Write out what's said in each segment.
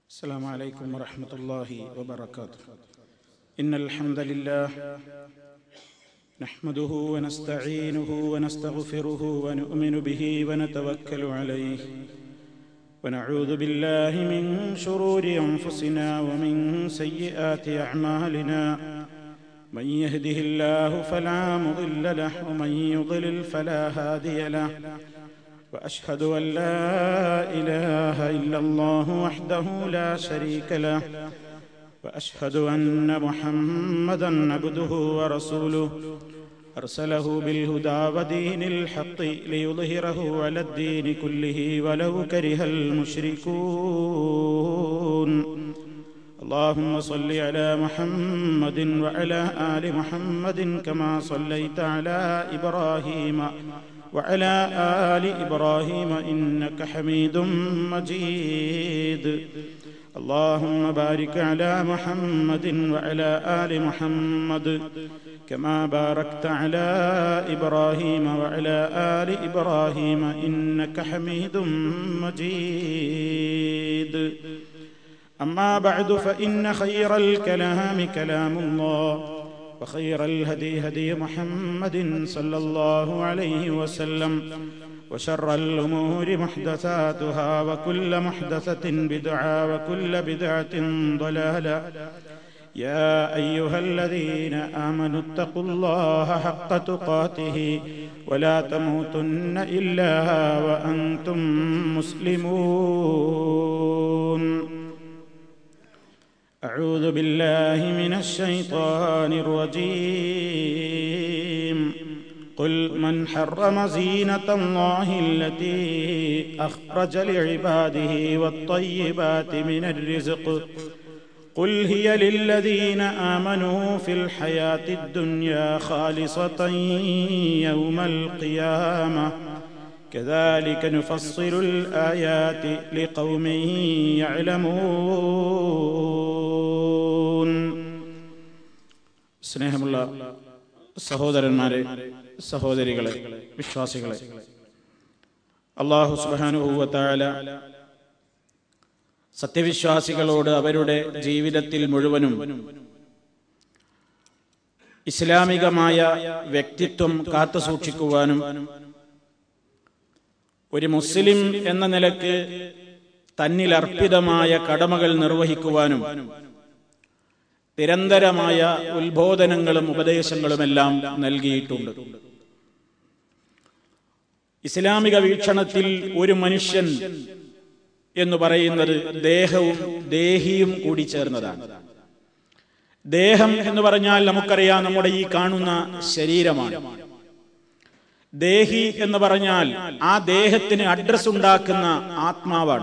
السلام عليكم ورحمة الله وبركاته إن الحمد لله نحمده ونستعينه ونستغفره ونؤمن به ونتوكل عليه ونعوذ بالله من شرور أنفسنا ومن سيئات أعمالنا من يهده الله فلا مضل له ومن يضلل فلا هادي له واشهد ان لا اله الا الله وحده لا شريك له واشهد ان محمدا عبده ورسوله ارسله بالهدى ودين الحق ليظهره على الدين كله ولو كره المشركون اللهم صل على محمد وعلى ال محمد كما صليت على ابراهيم وعلى آل إبراهيم إنك حميد مجيد اللهم بارك على محمد وعلى آل محمد كما باركت على إبراهيم وعلى آل إبراهيم إنك حميد مجيد أما بعد فإن خير الكلام كلام الله وخير الهدي هدي محمد صلى الله عليه وسلم وشر الأمور محدثاتها وكل محدثة بدعة وكل بدعة ضلالة يا أيها الذين آمنوا اتقوا الله حق تقاته ولا تموتن إلا وأنتم مسلمون أعوذ بالله من الشيطان الرجيم قل من حرم زينة الله التي أخرج لعباده والطيبات من الرزق قل هي للذين آمنوا في الحياة الدنيا خالصة يوم القيامة كذلك نفصل الآيات لقوم يعلمون സ്നേഹമുള്ള സഹോദരന്മാരെ സഹോദരികളെ വിശ്വാസികളെ അള്ളാഹു സുബാനുഭൂവത്തായ സത്യവിശ്വാസികളോട് അവരുടെ ജീവിതത്തിൽ മുഴുവനും ഇസ്ലാമികമായ വ്യക്തിത്വം കാത്തുസൂക്ഷിക്കുവാനും ഒരു മുസ്ലിം എന്ന നിലക്ക് തന്നിൽ അർപ്പിതമായ കടമകൾ നിർവഹിക്കുവാനും നിരന്തരമായ ഉത്ബോധനങ്ങളും ഉപദേശങ്ങളുമെല്ലാം നൽകിയിട്ടുണ്ട് ഇസ്ലാമിക വീക്ഷണത്തിൽ ഒരു മനുഷ്യൻ എന്ന് പറയുന്നത് ദേഹവും ദേഹിയും കൂടി ചേർന്നതാണ് ദേഹം എന്ന് പറഞ്ഞാൽ നമുക്കറിയാം നമ്മുടെ ഈ കാണുന്ന ശരീരമാണ് ദേഹി എന്ന് പറഞ്ഞാൽ ആ ദേഹത്തിന് അഡ്രസ് ഉണ്ടാക്കുന്ന ആത്മാവാണ്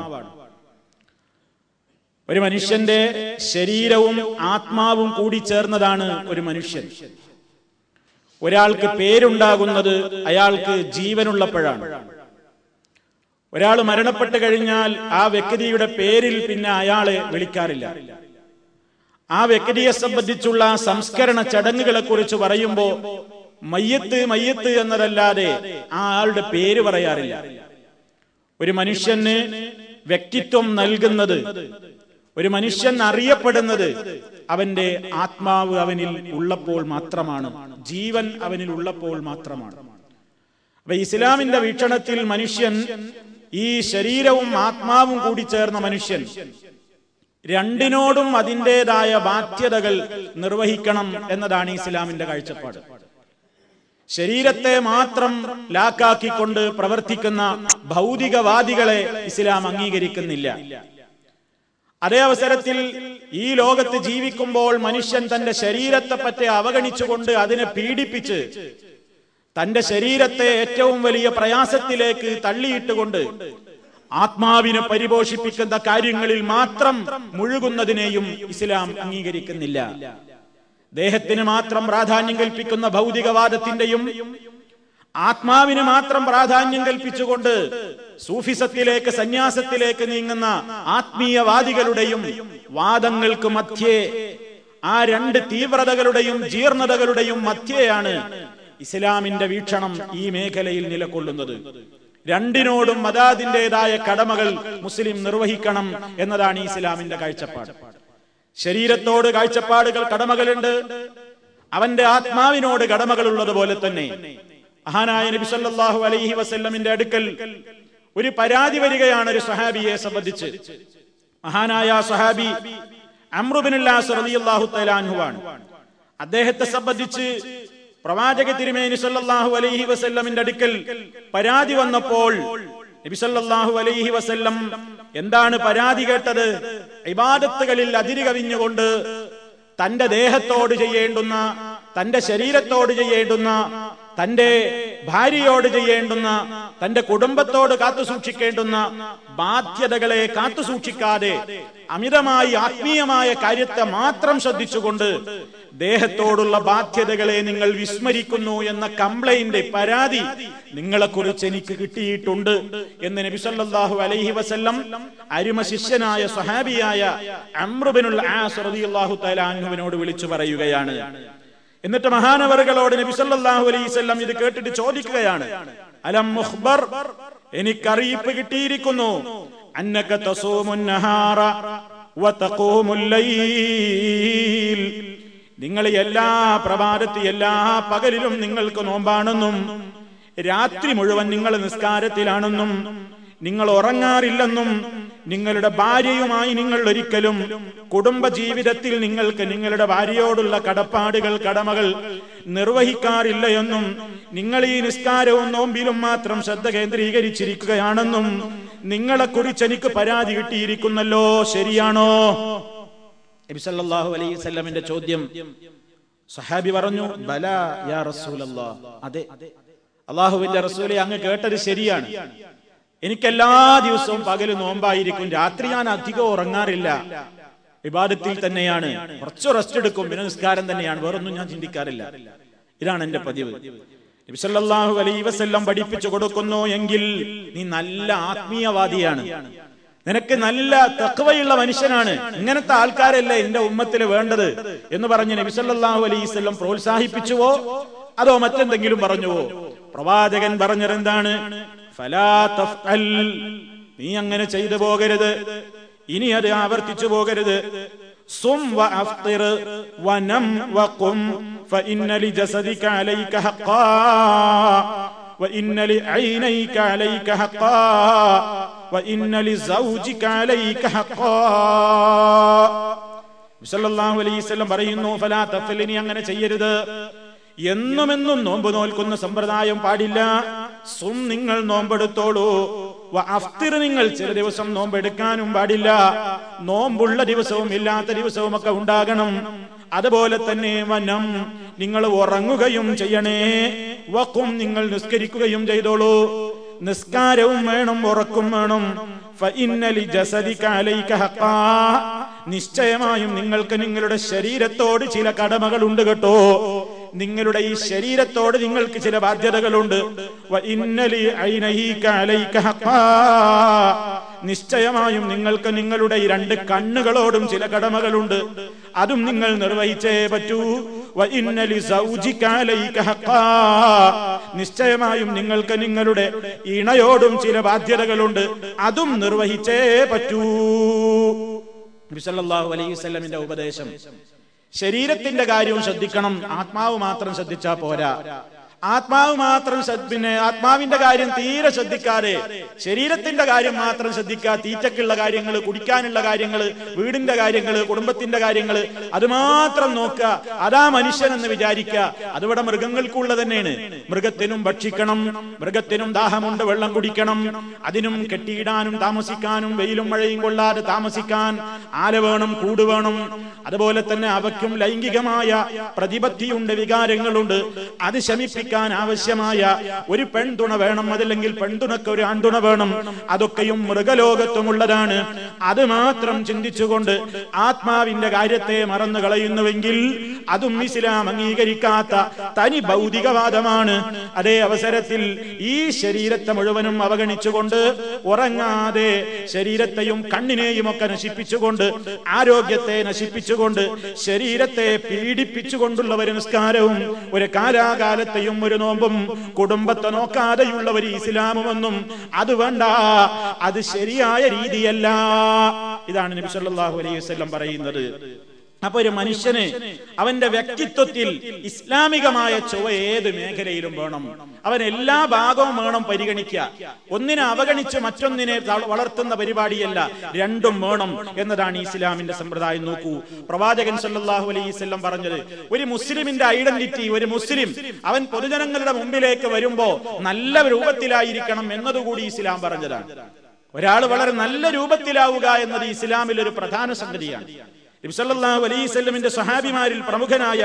ഒരു മനുഷ്യന്റെ ശരീരവും ആത്മാവും കൂടി ചേർന്നതാണ് ഒരു മനുഷ്യൻ ഒരാൾക്ക് പേരുണ്ടാകുന്നത് അയാൾക്ക് ജീവനുള്ളപ്പോഴാണ് ഒരാൾ മരണപ്പെട്ടു കഴിഞ്ഞാൽ ആ വ്യക്തിയുടെ പേരിൽ പിന്നെ അയാളെ വിളിക്കാറില്ല ആ വ്യക്തിയെ സംബന്ധിച്ചുള്ള സംസ്കരണ ചടങ്ങുകളെ കുറിച്ച് പറയുമ്പോൾ മയ്യത്ത് മയ്യത്ത് എന്നതല്ലാതെ ആ ആളുടെ പേര് പറയാറില്ല ഒരു മനുഷ്യന് വ്യക്തിത്വം നൽകുന്നത് ഒരു മനുഷ്യൻ അറിയപ്പെടുന്നത് അവന്റെ ആത്മാവ് അവനിൽ ഉള്ളപ്പോൾ മാത്രമാണ് ജീവൻ അവനിൽ ഉള്ളപ്പോൾ മാത്രമാണ് അപ്പൊ ഇസ്ലാമിന്റെ വീക്ഷണത്തിൽ മനുഷ്യൻ ഈ ശരീരവും ആത്മാവും കൂടി ചേർന്ന മനുഷ്യൻ രണ്ടിനോടും അതിൻ്റെതായ ബാധ്യതകൾ നിർവഹിക്കണം എന്നതാണ് ഇസ്ലാമിന്റെ കാഴ്ചപ്പാട് ശരീരത്തെ മാത്രം ലാക്കാക്കിക്കൊണ്ട് പ്രവർത്തിക്കുന്ന ഭൗതികവാദികളെ ഇസ്ലാം അംഗീകരിക്കുന്നില്ല അതേ അവസരത്തിൽ ഈ ലോകത്ത് ജീവിക്കുമ്പോൾ മനുഷ്യൻ തന്റെ ശരീരത്തെ പറ്റി അവഗണിച്ചുകൊണ്ട് അതിനെ പീഡിപ്പിച്ച് തന്റെ ശരീരത്തെ ഏറ്റവും വലിയ പ്രയാസത്തിലേക്ക് തള്ളിയിട്ടുകൊണ്ട് ആത്മാവിനെ പരിപോഷിപ്പിക്കുന്ന കാര്യങ്ങളിൽ മാത്രം മുഴുകുന്നതിനെയും ഇസ്ലാം അംഗീകരിക്കുന്നില്ല ദേഹത്തിന് മാത്രം പ്രാധാന്യം കൽപ്പിക്കുന്ന ഭൗതികവാദത്തിന്റെയും ആത്മാവിന് മാത്രം പ്രാധാന്യം കൽപ്പിച്ചുകൊണ്ട് സൂഫിസത്തിലേക്ക് സന്യാസത്തിലേക്ക് നീങ്ങുന്ന ആത്മീയവാദികളുടെയും വാദങ്ങൾക്ക് മധ്യേ ആ രണ്ട് തീവ്രതകളുടെയും ജീർണതകളുടെയും മധ്യേയാണ് ഇസ്ലാമിന്റെ വീക്ഷണം ഈ മേഖലയിൽ നിലകൊള്ളുന്നത് രണ്ടിനോടും മതാദിന്റേതായ കടമകൾ മുസ്ലിം നിർവഹിക്കണം എന്നതാണ് ഇസ്ലാമിന്റെ കാഴ്ചപ്പാട് ശരീരത്തോട് കാഴ്ചപ്പാടുകൾ കടമകളുണ്ട് അവന്റെ ആത്മാവിനോട് കടമകൾ ഉള്ളതുപോലെ തന്നെ മഹാനായ നബി സല്ലല്ലാഹു അലൈഹി വസല്ലമിന്റെ അടുക്കൽ ഒരു പരാതി വരികയാണ് ഒരു സഹാബിയെ സംബന്ധിച്ച് മഹാനായ സഹാബി അമ്രുബിനുല്ലാസ് റളിയല്ലാഹു തആല അൻഹുവാണ് അദ്ദേഹത്തെ സംബന്ധിച്ച് പ്രവാചക തിരുമേനി സല്ലല്ലാഹു അലൈഹി വസല്ലമിന്റെ അടുക്കൽ പരാതി വന്നപ്പോൾ നബി സല്ലല്ലാഹു അലൈഹി വസല്ലം എന്താണ് പരാതി കേട്ടത് ഇബാദത്തുകളിൽ അതിര് കവിഞ്ഞുകൊണ്ട് തന്റെ ദേഹത്തോട് ചെയ്യേണ്ടുന്ന തന്റെ ശരീരത്തോട് ചെയ്യേണ്ടുന്ന തന്റെ ഭാര്യയോട് ചെയ്യേണ്ടുന്ന തന്റെ കുടുംബത്തോട് കാത്തു സൂക്ഷിക്കേണ്ടുന്ന ബാധ്യതകളെ കാത്തു സൂക്ഷിക്കാതെ അമിതമായി ആത്മീയമായ കാര്യത്തെ മാത്രം ശ്രദ്ധിച്ചുകൊണ്ട് ദേഹത്തോടുള്ള ബാധ്യതകളെ നിങ്ങൾ വിസ്മരിക്കുന്നു എന്ന കംപ്ലൈന്റ് പരാതി നിങ്ങളെക്കുറിച്ച് എനിക്ക് കിട്ടിയിട്ടുണ്ട് എന്ന് നബി സല്ലല്ലാഹു അലൈഹി വസല്ലം അരുമ ശിഷ്യനായ സ്വഹാബിയായ അമ്രുബിനുൽ ആസ് റളിയല്ലാഹു തആല അൻഹുവിനോട് വിളിച്ചു പറയുകയാണ് എന്നിട്ട് മഹാനവറുകളോട് നബി സല്ലല്ലാഹു അലൈഹി വസല്ലം ഇത് കേട്ടിട്ട് ചോദിക്കുകയാണ് അലം മുഖ്ബർ എനിക്കറിയിപ്പ് കിട്ടിയിരിക്കുന്നു അന്നക തസൂമുൻ നഹാറ വതഖൂമുൽ ലൈൽ നിങ്ങൾ എല്ലാ പ്രഭാതത്തിൽ എല്ലാ പകലിലും നിങ്ങൾക്ക് നോമ്പാണെന്നും രാത്രി മുഴുവൻ നിങ്ങൾ നിസ്കാരത്തിലാണെന്നും നിങ്ങൾ ഉറങ്ങാറില്ലെന്നും നിങ്ങളുടെ ഭാര്യയുമായി നിങ്ങൾ ഒരിക്കലും കുടുംബ ജീവിതത്തിൽ നിങ്ങൾക്ക് നിങ്ങളുടെ ഭാര്യയോടുള്ള കടപ്പാടുകൾ കടമകൾ നിർവഹിക്കാറില്ല എന്നും നിങ്ങൾ ഈ നിസ്കാരവും നോമ്പിലും മാത്രം ശ്രദ്ധ കേന്ദ്രീകരിച്ചിരിക്കുകയാണെന്നും നിങ്ങളെക്കുറിച്ച് എനിക്ക് പരാതി കിട്ടിയിരിക്കുന്നല്ലോ ശരിയാണോ നബി സല്ലല്ലാഹു അലൈഹി വസല്ലമിന്റെ ചോദ്യം സഹാബി പറഞ്ഞു ബല യാ റസൂലല്ലാ അതെ അള്ളാഹുവിന്റെ റസൂലെ അങ്ങ് കേട്ടത് ശരിയാണ് എനിക്ക് എല്ലാ ദിവസവും പകല് നോമ്പായിരിക്കും രാത്രി ഞാൻ അധികം ഉറങ്ങാറില്ല വിവാദത്തിൽ തന്നെയാണ് കുറച്ച് റെസ്റ്റ് എടുക്കും പിന്നെ നിസ്കാരം തന്നെയാണ് വേറൊന്നും ഞാൻ ചിന്തിക്കാറില്ല ഇതാണ് എന്റെ പതിവ് നബി സല്ലല്ലാഹു അലൈഹി വസല്ലം പഠിപ്പിച്ചു കൊടുക്കുന്നു എങ്കിൽ നീ നല്ല ആത്മീയവാദിയാണ് നിനക്ക് നല്ല തക്കവയുള്ള മനുഷ്യനാണ് ഇങ്ങനത്തെ ആൾക്കാരല്ലേ എന്റെ ഉമ്മത്തിൽ വേണ്ടത് എന്ന് പറഞ്ഞ് നബി സല്ലല്ലാഹു അലൈഹി വസല്ലം പ്രോത്സാഹിപ്പിച്ചുവോ അതോ മറ്റെന്തെങ്കിലും പറഞ്ഞുവോ പ്രവാചകൻ പറഞ്ഞത് എന്താണ് ഫലാ തഫ്അൽ നീ അങ്ങനെ ചെയ്തു പോകരുത് ഇനി അത് ആവർത്തിച്ചു പോകരുത് സും വ അഫ്തിർ വനം വഖും فإن لجسدك عليك حقا وإن لعينيك عليك حقا وإن لزوجك عليك حقا സല്ലല്ലാഹു അലൈഹി വസല്ലം പറയുന്നു ഫലാ തഫ്അൽ നീ അങ്ങനെ ചെയ്യരുത് എന്നുമെന്നും നോമ്പ് നോൽക്കുന്ന സമ്പ്രദായം പാടില്ല സും നിങ്ങൾ നോമ്പെടുത്തോളൂ വ അഫ്തിർ നിങ്ങൾ ചില ദിവസം നോമ്പെടുക്കാനും പാടില്ല നോമ്പുള്ള ദിവസവും ഇല്ലാത്ത ദിവസവും ഒക്കെ ഉണ്ടാകണം അതുപോലെ തന്നെ വനം നിങ്ങൾ ഉറങ്ങുകയും ചെയ്യണേ വക്കും നിങ്ങൾ നിസ്കരിക്കുകയും ചെയ്തോളൂ നിസ്കാരവും വേണം ഉറക്കും വേണം ഫഇന്നലി ജസദിക അലൈക ഹഖാ. നിശ്ചയമായും നിങ്ങൾക്ക് നിങ്ങളുടെ ശരീരത്തോട് ചില കടമകളുണ്ട് കേട്ടോ നിങ്ങളുടെ ഈ ശരീരത്തോട് നിങ്ങൾക്ക് ചില ബാധ്യതകളുണ്ട് വഇന്നലി ഐനഹീക അലൈക ഹഖാ. നിശ്ചയമായും നിങ്ങൾക്ക് നിങ്ങളുടെ ഈ രണ്ട് കണ്ണുകളോടും ചില കടമകളുണ്ട് അതും നിങ്ങൾ നിർവഹിച്ചേ പറ്റൂ വഇന്നലി സൗജിക അലൈക ഹഖാ. നിശ്ചയമായും നിങ്ങൾക്ക് നിങ്ങളുടെ ഇണയോടും ചില ബാധ്യതകളുണ്ട് അതും നിർവഹിച്ചേ പറ്റൂ നബി സല്ലല്ലാഹു അലൈഹി വസല്ലമിന്റെ ഉപദേശം ശരീരത്തിന്റെ കാര്യവും ശ്രദ്ധിക്കണം ആത്മാവ് മാത്രം ശ്രദ്ധിച്ചാ പോരാ ആത്മാവ് മാത്രം ശ്രദ്ധ- പിന്നെ ആത്മാവിന്റെ കാര്യം തീരെ ശ്രദ്ധിക്കാതെ ശരീരത്തിന്റെ കാര്യം മാത്രം ശ്രദ്ധിക്കുക തീറ്റക്കുള്ള കാര്യങ്ങൾ കുടിക്കാനുള്ള കാര്യങ്ങൾ വീടിന്റെ കാര്യങ്ങൾ കുടുംബത്തിന്റെ കാര്യങ്ങൾ അത് മാത്രം നോക്കുക അതാ മനുഷ്യൻ എന്ന് വിചാരിക്കുക അതിവിടെ മൃഗങ്ങൾക്കുള്ള തന്നെയാണ് മൃഗത്തിനും ഭക്ഷിക്കണം മൃഗത്തിനും ദാഹമുണ്ട് വെള്ളം കുടിക്കണം അതിനും കെട്ടിയിടാനും താമസിക്കാനും വെയിലും മഴയും കൊള്ളാതെ താമസിക്കാൻ ആല വേണം കൂട് വേണം അതുപോലെ തന്നെ അവയ്ക്കും ലൈംഗികമായ പ്രതിപത്തിയുണ്ട് വികാരങ്ങളുണ്ട് അത് ശമിപ്പിക്കാൻ ആവശ്യമായ ഒരു പെൺതുണ വേണം അതല്ലെങ്കിൽ പെൺതുണക്ക് ഒരു ആൺതുണ വേണം അതൊക്കെയും മൃഗലോകത്തുമുള്ളതാണ് അത് മാത്രം ചിന്തിച്ചുകൊണ്ട് ആത്മാവിന്റെ കാര്യത്തെ മറന്നു കളയുന്നുവെങ്കിൽ അതും ഇസ്ലാം അംഗീകരിക്കാത്ത തനി ഭൗതികവാദമാണ് അതേ അവസരത്തിൽ ഈ ശരീരത്തെ മുഴുവനും അവഗണിച്ചുകൊണ്ട് ഉറങ്ങാതെ ശരീരത്തെയും കണ്ണിനെയും ഒക്കെ നശിപ്പിച്ചുകൊണ്ട് ആരോഗ്യത്തെ നശിപ്പിച്ചുകൊണ്ട് ശരീരത്തെ പീഡിപ്പിച്ചുകൊണ്ടുള്ള ഒരു നിസ്കാരവും ഒരു കാലാകാലത്തെയും രാത്രിയും ഒരു നോമ്പും കുടുംബത്തെ നോക്കാതെയുള്ള ഒരു ഇസ്ലാമുമെന്നും അത് വേണ്ട അത് ശരിയായ രീതിയല്ല ഇതാണ് നബി സല്ലല്ലാഹു അലൈഹി വസല്ലം പറയുന്നത് അപ്പൊ ഒരു മനുഷ്യന് അവന്റെ വ്യക്തിത്വത്തിൽ ഇസ്ലാമികമായ ചുവ ഏത് മേഖലയിലും വേണം അവൻ എല്ലാ ഭാഗവും വേണം പരിഗണിക്കുക ഒന്നിനെ അവഗണിച്ച് മറ്റൊന്നിനെ ത- വളർത്തുന്ന പരിപാടിയല്ല രണ്ടും വേണം എന്നതാണ് ഇസ്ലാമിന്റെ സമ്പ്രദായം നോക്കൂ പ്രവാചകൻ സല്ലല്ലാഹു അലൈഹി വസല്ലം പറഞ്ഞത് ഒരു മുസ്ലിമിന്റെ ഐഡന്റിറ്റി ഒരു മുസ്ലിം അവൻ പൊതുജനങ്ങളുടെ മുമ്പിലേക്ക് വരുമ്പോ നല്ല രൂപത്തിലായിരിക്കണം എന്നതുകൂടി ഇസ്ലാം പറഞ്ഞതാണ് ഒരാൾ വളരെ നല്ല രൂപത്തിലാവുക എന്നത് ഇസ്ലാമിൽ ഒരു പ്രധാന സംഗതിയാണ് നബിസല്ലാഹു അലൈവല്ലമിന്റെ സഹാബിമാരിൽ പ്രമുഖനായ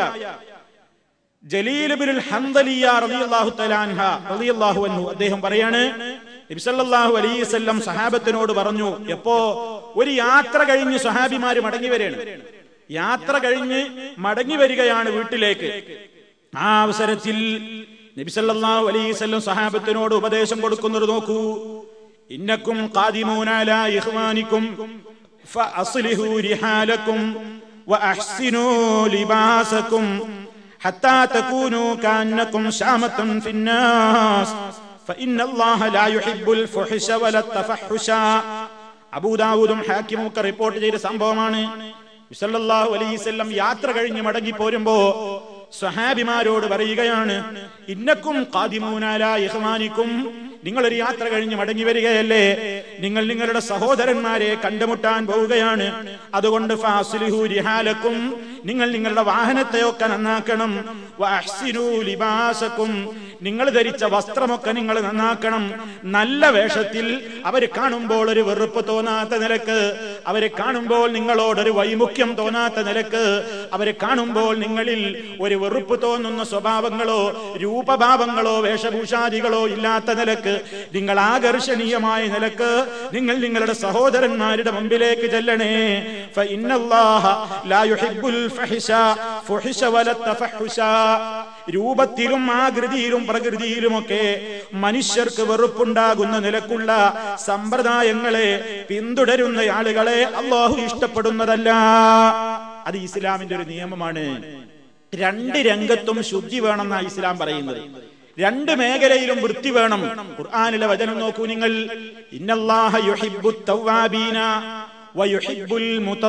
ജലീലുബിനുൽ ഹംദലിയ റളിയല്ലാഹു തആല അൻഹ റളിയല്ലാഹു അൻഹു അദ്ദേഹം പറയാണ് നബിസല്ലാഹു അലൈവല്ലം സഹാബത്തിനോട് പറഞ്ഞു എപ്പോ ഒരു യാത്ര കഴിഞ്ഞ് സഹാബിമാര് മടങ്ങി വരികയാണ് യാത്ര കഴിഞ്ഞ് മടങ്ങി വരികയാണ് വീട്ടിലേക്ക് ആ അവസരത്തിൽ നബിസല്ലാഹു അലൈവല്ലം സഹാബത്തിനോട് ഉപദേശം കൊടുക്കുന്നത് നോക്കൂ ഇന്നക്കും ഖാദിമൂന അലാ ഇഖ്വാനിക്കും فأصلحوا رحالكم وأحسنوا لباسكم حتى تكونوا كأنكم شامة في الناس فإن الله لا يحب الفحش ولا التفحش അബൂദാവൂദും ഹാക്കിമും ഒക്കെ റിപ്പോർട്ട് ചെയ്ത സംഭവമാണ് സല്ലല്ലാഹു അലൈഹി വസല്ലം യാത്ര കഴിഞ്ഞ് മടങ്ങി പോരുമ്പോ സ്വഹാബിമാരോട് പറയുകയാണ് ഇന്നക്കും ഖാദിമൂനാല ഇഹ്വാനിക്കും നിങ്ങളൊരു യാത്ര കഴിഞ്ഞ് മടങ്ങി വരികയല്ലേ നിങ്ങൾ നിങ്ങളുടെ സഹോദരന്മാരെ കണ്ടുമുട്ടാൻ പോവുകയാണ് അതുകൊണ്ട് ഫാസ്ലിഹു റിഹാലക്കും നിങ്ങൾ നിങ്ങളുടെ വാഹനത്തെയൊക്കെ നന്നാക്കണം വഅഹ്സിനൂ ലിബാസക്കും നിങ്ങൾ ധരിച്ച വസ്ത്രമൊക്കെ നിങ്ങൾ നന്നാക്കണം നല്ല വേഷത്തിൽ അവർ കാണുമ്പോൾ ഒരു വെറുപ്പ് തോന്നാത്ത നിലക്ക് അവരെ കാണുമ്പോൾ നിങ്ങളോടൊരു വൈമുഖ്യം തോന്നാത്ത നിലക്ക് അവരെ കാണുമ്പോൾ നിങ്ങളിൽ ഒരു വെറുപ്പ് തോന്നുന്ന സ്വഭാവങ്ങളോ രൂപഭാവങ്ങളോ വേഷഭൂഷാദികളോ ഇല്ലാത്ത നിലക്ക് നിങ്ങൾ ആകർഷണീയമായ നിലക്ക് നിങ്ങൾ നിങ്ങളുടെ സഹോദരന്മാരുടെ മുമ്പിലേക്ക് ചെല്ലണേ ഫഇന്നല്ലാഹ ലാ യുഹിബ്ബുൽ ഫഹിഷ ഫുഹിഷ വല തഫഹുഷ രൂപത്തിലും ആകൃതിയിലും പ്രകൃതിയിലുമൊക്കെ മനുഷ്യർക്ക് വെറുപ്പുണ്ടാകുന്ന നിലക്കുള്ള സമ്പ്രദായങ്ങളെ പിന്തുടരുന്ന ആളുകളെ അള്ളാഹു ഇഷ്ടപ്പെടുന്നതല്ല അത് ഇസ്ലാമിന്റെ ഒരു നിയമമാണ് രണ്ട് രംഗത്തും ശുദ്ധി വേണമെന്നാണ് ഇസ്ലാം പറയുന്നത് രണ്ട് മേഖലയിലും വൃത്തി വേണം ഖുർആനിലെ വചനം നോക്കൂ നിങ്ങൾ ഇന്നല്ലാഹ യുഹിബ്ബു തവ്വാബീന വയുഹിബ്ബുൽ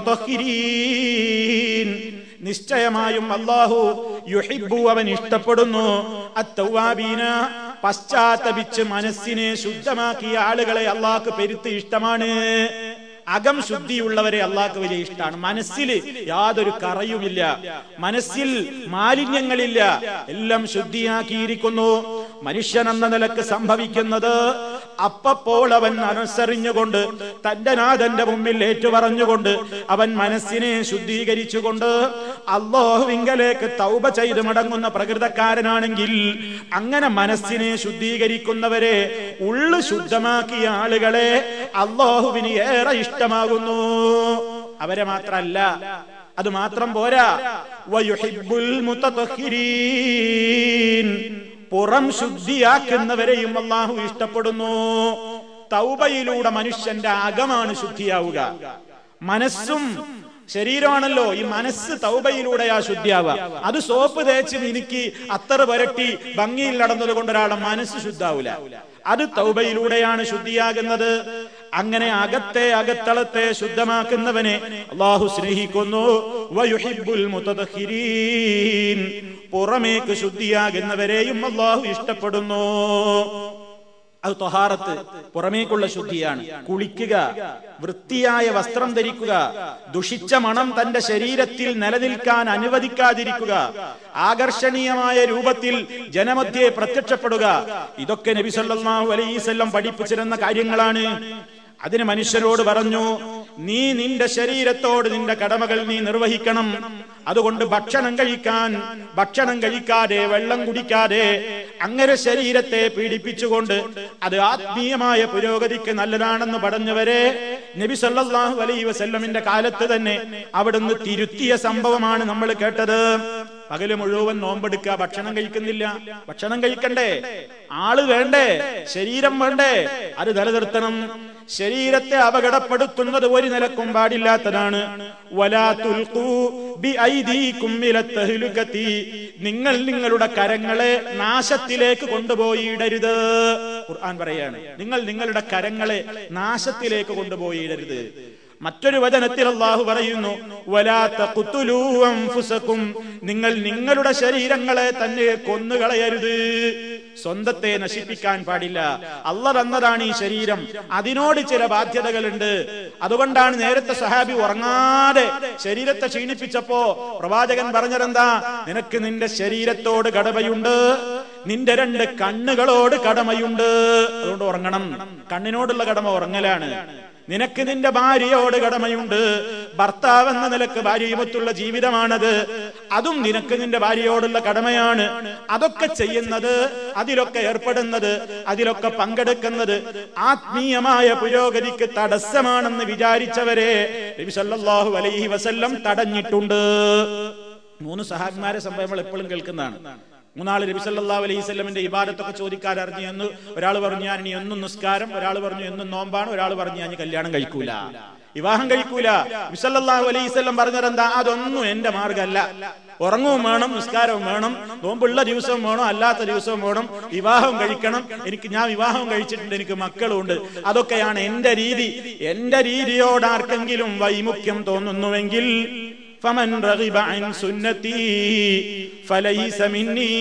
മുതതഹിരീൻ നിശ്ചയമായും അല്ലാഹു യുഹിബ്ബു അവൻ ഇഷ്ടപ്പെടുന്നു അത്തവ്വാബീന പശ്ചാത്തപിച്ച് മനസ്സിനെ ശുദ്ധമാക്കിയ ആളുകളെ അള്ളാഹ്ക്ക് പെരുത്ത് ഇഷ്ടമാണ് അകം ശുദ്ധിയുള്ളവരെ അള്ളാഹ്ക്ക് വലിയ ഇഷ്ടമാണ് മനസ്സിൽ യാതൊരു കറയുമില്ല മനസ്സിൽ മാലിന്യങ്ങളില്ല എല്ലാം ശുദ്ധിയാക്കിയിരിക്കുന്നു മനുഷ്യൻ എന്ന നിലക്ക് സംഭവിക്കുന്നത് അപ്പപ്പോൾ അവൻ അനുസറിഞ്ഞുകൊണ്ട് തന്റെ നാഥന്റെ മുമ്പിൽ ഏറ്റുപറഞ്ഞുകൊണ്ട് അവൻ മനസ്സിനെ ശുദ്ധീകരിച്ചുകൊണ്ട് അള്ളാഹുവിങ്കലേക്ക് തൗബ ചെയ്ത് മടങ്ങുന്ന പ്രകൃതക്കാരനാണെങ്കിൽ അങ്ങനെ മനസ്സിനെ ശുദ്ധീകരിക്കുന്നവരെ ഉള്ളു ശുദ്ധമാക്കിയ ആളുകളെ അള്ളാഹുവിന് ഏറെ ഇഷ്ടമാകുന്നു അവരെ മാത്രല്ല അത് മാത്രം പോരാ വയുഹിബ്ബുൽ മുതതഹിരീൻ പുറം ശുദ്ധിയാക്കുന്നവരെയും അള്ളാഹു ഇഷ്ടപ്പെടുന്നു തൗബയിലൂടെ മനുഷ്യന്റെ അകമാണ് ശുദ്ധിയാവുക മനസ്സും ശരീരമാണല്ലോ ഈ മനസ്സ് തൗബയിലൂടെയാ ശുദ്ധിയാവുക അത് സോപ്പ് തേച്ച് മിനുക്കി അത്തർ പുരട്ടി ഭംഗിയിൽ നടന്നത് കൊണ്ട് ഒരാളുടെ മനസ്സ് ശുദ്ധാവൂല അത് തൗബയിലൂടെയാണ് ശുദ്ധിയാകുന്നത് അങ്ങനെ അകത്തെ അകത്തളത്തെ ശുദ്ധമാക്കുന്നവനെ അള്ളാഹു സ്നേഹിക്കുന്നു വയുഹിബ്ബുൽ മുതതഹിരീൻ പുറമേക്ക് ശുദ്ധിയാകുന്നവരെയും അള്ളാഹു ഇഷ്ടപ്പെടുന്നു അത് തൊഹാറത്ത് പുറമേക്കുള്ള ശുദ്ധിയാണ് കുളിക്കുക വൃത്തിയായ വസ്ത്രം ധരിക്കുക ദുഷിച്ച മണം തന്റെ ശരീരത്തിൽ നിലനിൽക്കാൻ അനുവദിക്കാതിരിക്കുക ആകർഷണീയമായ രൂപത്തിൽ ജനമധ്യേ പ്രത്യക്ഷപ്പെടുക ഇതൊക്കെ നബി സല്ലല്ലാഹു അലൈവല്ലം പഠിപ്പിച്ചിരുന്ന കാര്യങ്ങളാണ് അതിന് മനുഷ്യരോട് പറഞ്ഞു നീ നിന്റെ ശരീരത്തോട് നിന്റെ കടമകൾ നീ നിർവഹിക്കണം അതുകൊണ്ട് ഭക്ഷണം കഴിക്കാൻ ഭക്ഷണം കഴിക്കാതെ വെള്ളം കുടിക്കാതെ അങ്ങനെ ശരീരത്തെ പീഡിപ്പിച്ചുകൊണ്ട് അത് ആത്മീയമായ പുരോഗതിക്ക് നല്ലതാണെന്ന് പറഞ്ഞവരെ നബി സല്ലല്ലാഹു അലൈഹി വസല്ലമിന്റെ കാലത്ത് തന്നെ അവിടുന്ന് തിരുത്തിയ സംഭവമാണ് നമ്മൾ കേട്ടത് പകല് മുഴുവൻ നോമ്പെടുക്കുക ഭക്ഷണം കഴിക്കുന്നില്ല ഭക്ഷണം കഴിക്കണ്ടേ ആള് വേണ്ടേ ശരീരം വേണ്ടേ അത് നിലനിർത്തണം ശരീരത്തെ അപകടപ്പെടുത്തുന്നത് ഒരു നിലക്കും പാടില്ലാത്തതാണ് വലാ തുൽഖൂ ബിഐദീകും ഇലത്തഹ്ലുകതി. നിങ്ങൾ നിങ്ങളുടെ കരങ്ങളെ നാശത്തിലേക്ക് കൊണ്ടുപോയി ഇടരുത് ഖുർആൻ പറയാണ് നിങ്ങൾ നിങ്ങളുടെ കരങ്ങളെ നാശത്തിലേക്ക് കൊണ്ടുപോയി ഇടരുത് മറ്റൊരു വചനത്തിൽ അള്ളാഹു പറയുന്നു "വലാ തഖ്തുലൂ അൻഫുസകും." നിങ്ങൾ നിങ്ങളുടെ ശരീരങ്ങളെ തന്നെ കൊന്നുകളയരുത് സ്വന്തത്തെ നശിപ്പിക്കാൻ പാടില്ല അല്ല തന്നതാണ് ഈ ശരീരം അതിനോട് ചില ബാധ്യതകളുണ്ട് അതുകൊണ്ടാണ് നേരത്തെ സഹാബി ഉറങ്ങാതെ ശരീരത്തെ ക്ഷീണിപ്പിച്ചപ്പോ പ്രവാചകൻ പറഞ്ഞതെന്താ നിനക്ക് നിന്റെ ശരീരത്തോട് കടമയുണ്ട് നിന്റെ രണ്ട് കണ്ണുകളോട് കടമയുണ്ട് അതുകൊണ്ട് ഉറങ്ങണം കണ്ണിനോടുള്ള കടമ ഉറങ്ങലാണ് നിനക്ക് നിന്റെ ഭാര്യയോട് കടമയുണ്ട് ഭർത്താവ് എന്ന നിലക്ക് ഭാര്യയുമത്തുള്ള ജീവിതമാണത് അതും നിനക്ക് നിന്റെ ഭാര്യയോടുള്ള കടമയാണ് അതൊക്കെ ചെയ്യുന്നത് അതിലൊക്കെ ഏർപ്പെടുന്നത് അതിലൊക്കെ പങ്കെടുക്കുന്നത് ആത്മീയമായ പുരോഗതിക്ക് തടസ്സമാണെന്ന് വിചാരിച്ചവരെ നബി സല്ലല്ലാഹു അലൈഹി വസല്ലം തടഞ്ഞിട്ടുണ്ട് മൂന്ന് സഹാബിമാരെ സംഭവം നമ്മൾ എപ്പോഴും കേൾക്കുന്നതാണ് മൂന്നാള് നബി സല്ലല്ലാഹു അലൈഹി വസല്ലമിന്റെ ഇബാദത്തൊക്കെ ചോദിക്കാൻ അറിഞ്ഞു എന്ന് ഒരാൾ പറഞ്ഞു ഞാൻ ഇനി എന്നും നിസ്കാരം ഒരാൾ പറഞ്ഞു എന്നും നോമ്പാണ് ഒരാൾ പറഞ്ഞു ഞാൻ ഇനി കല്യാണം കഴിക്കൂല വിവാഹം കഴിക്കൂല നബി സല്ലല്ലാഹു അലൈഹി വസല്ലം പറഞ്ഞതെന്താ അതൊന്നും എന്റെ മാർഗമല്ല ഉറങ്ങവും വേണം നിസ്കാരവും വേണം നോമ്പുള്ള ദിവസവും വേണം അല്ലാത്ത ദിവസവും വേണം വിവാഹം കഴിക്കണം എനിക്ക് ഞാൻ വിവാഹം കഴിച്ചിട്ടുണ്ട് എനിക്ക് മക്കളുണ്ട് അതൊക്കെയാണ് എന്റെ രീതി എന്റെ രീതിയോട് ആർക്കെങ്കിലും വൈമുഖ്യം തോന്നുന്നുവെങ്കിൽ فمن رغب عن സുന്നത്തി فليس مني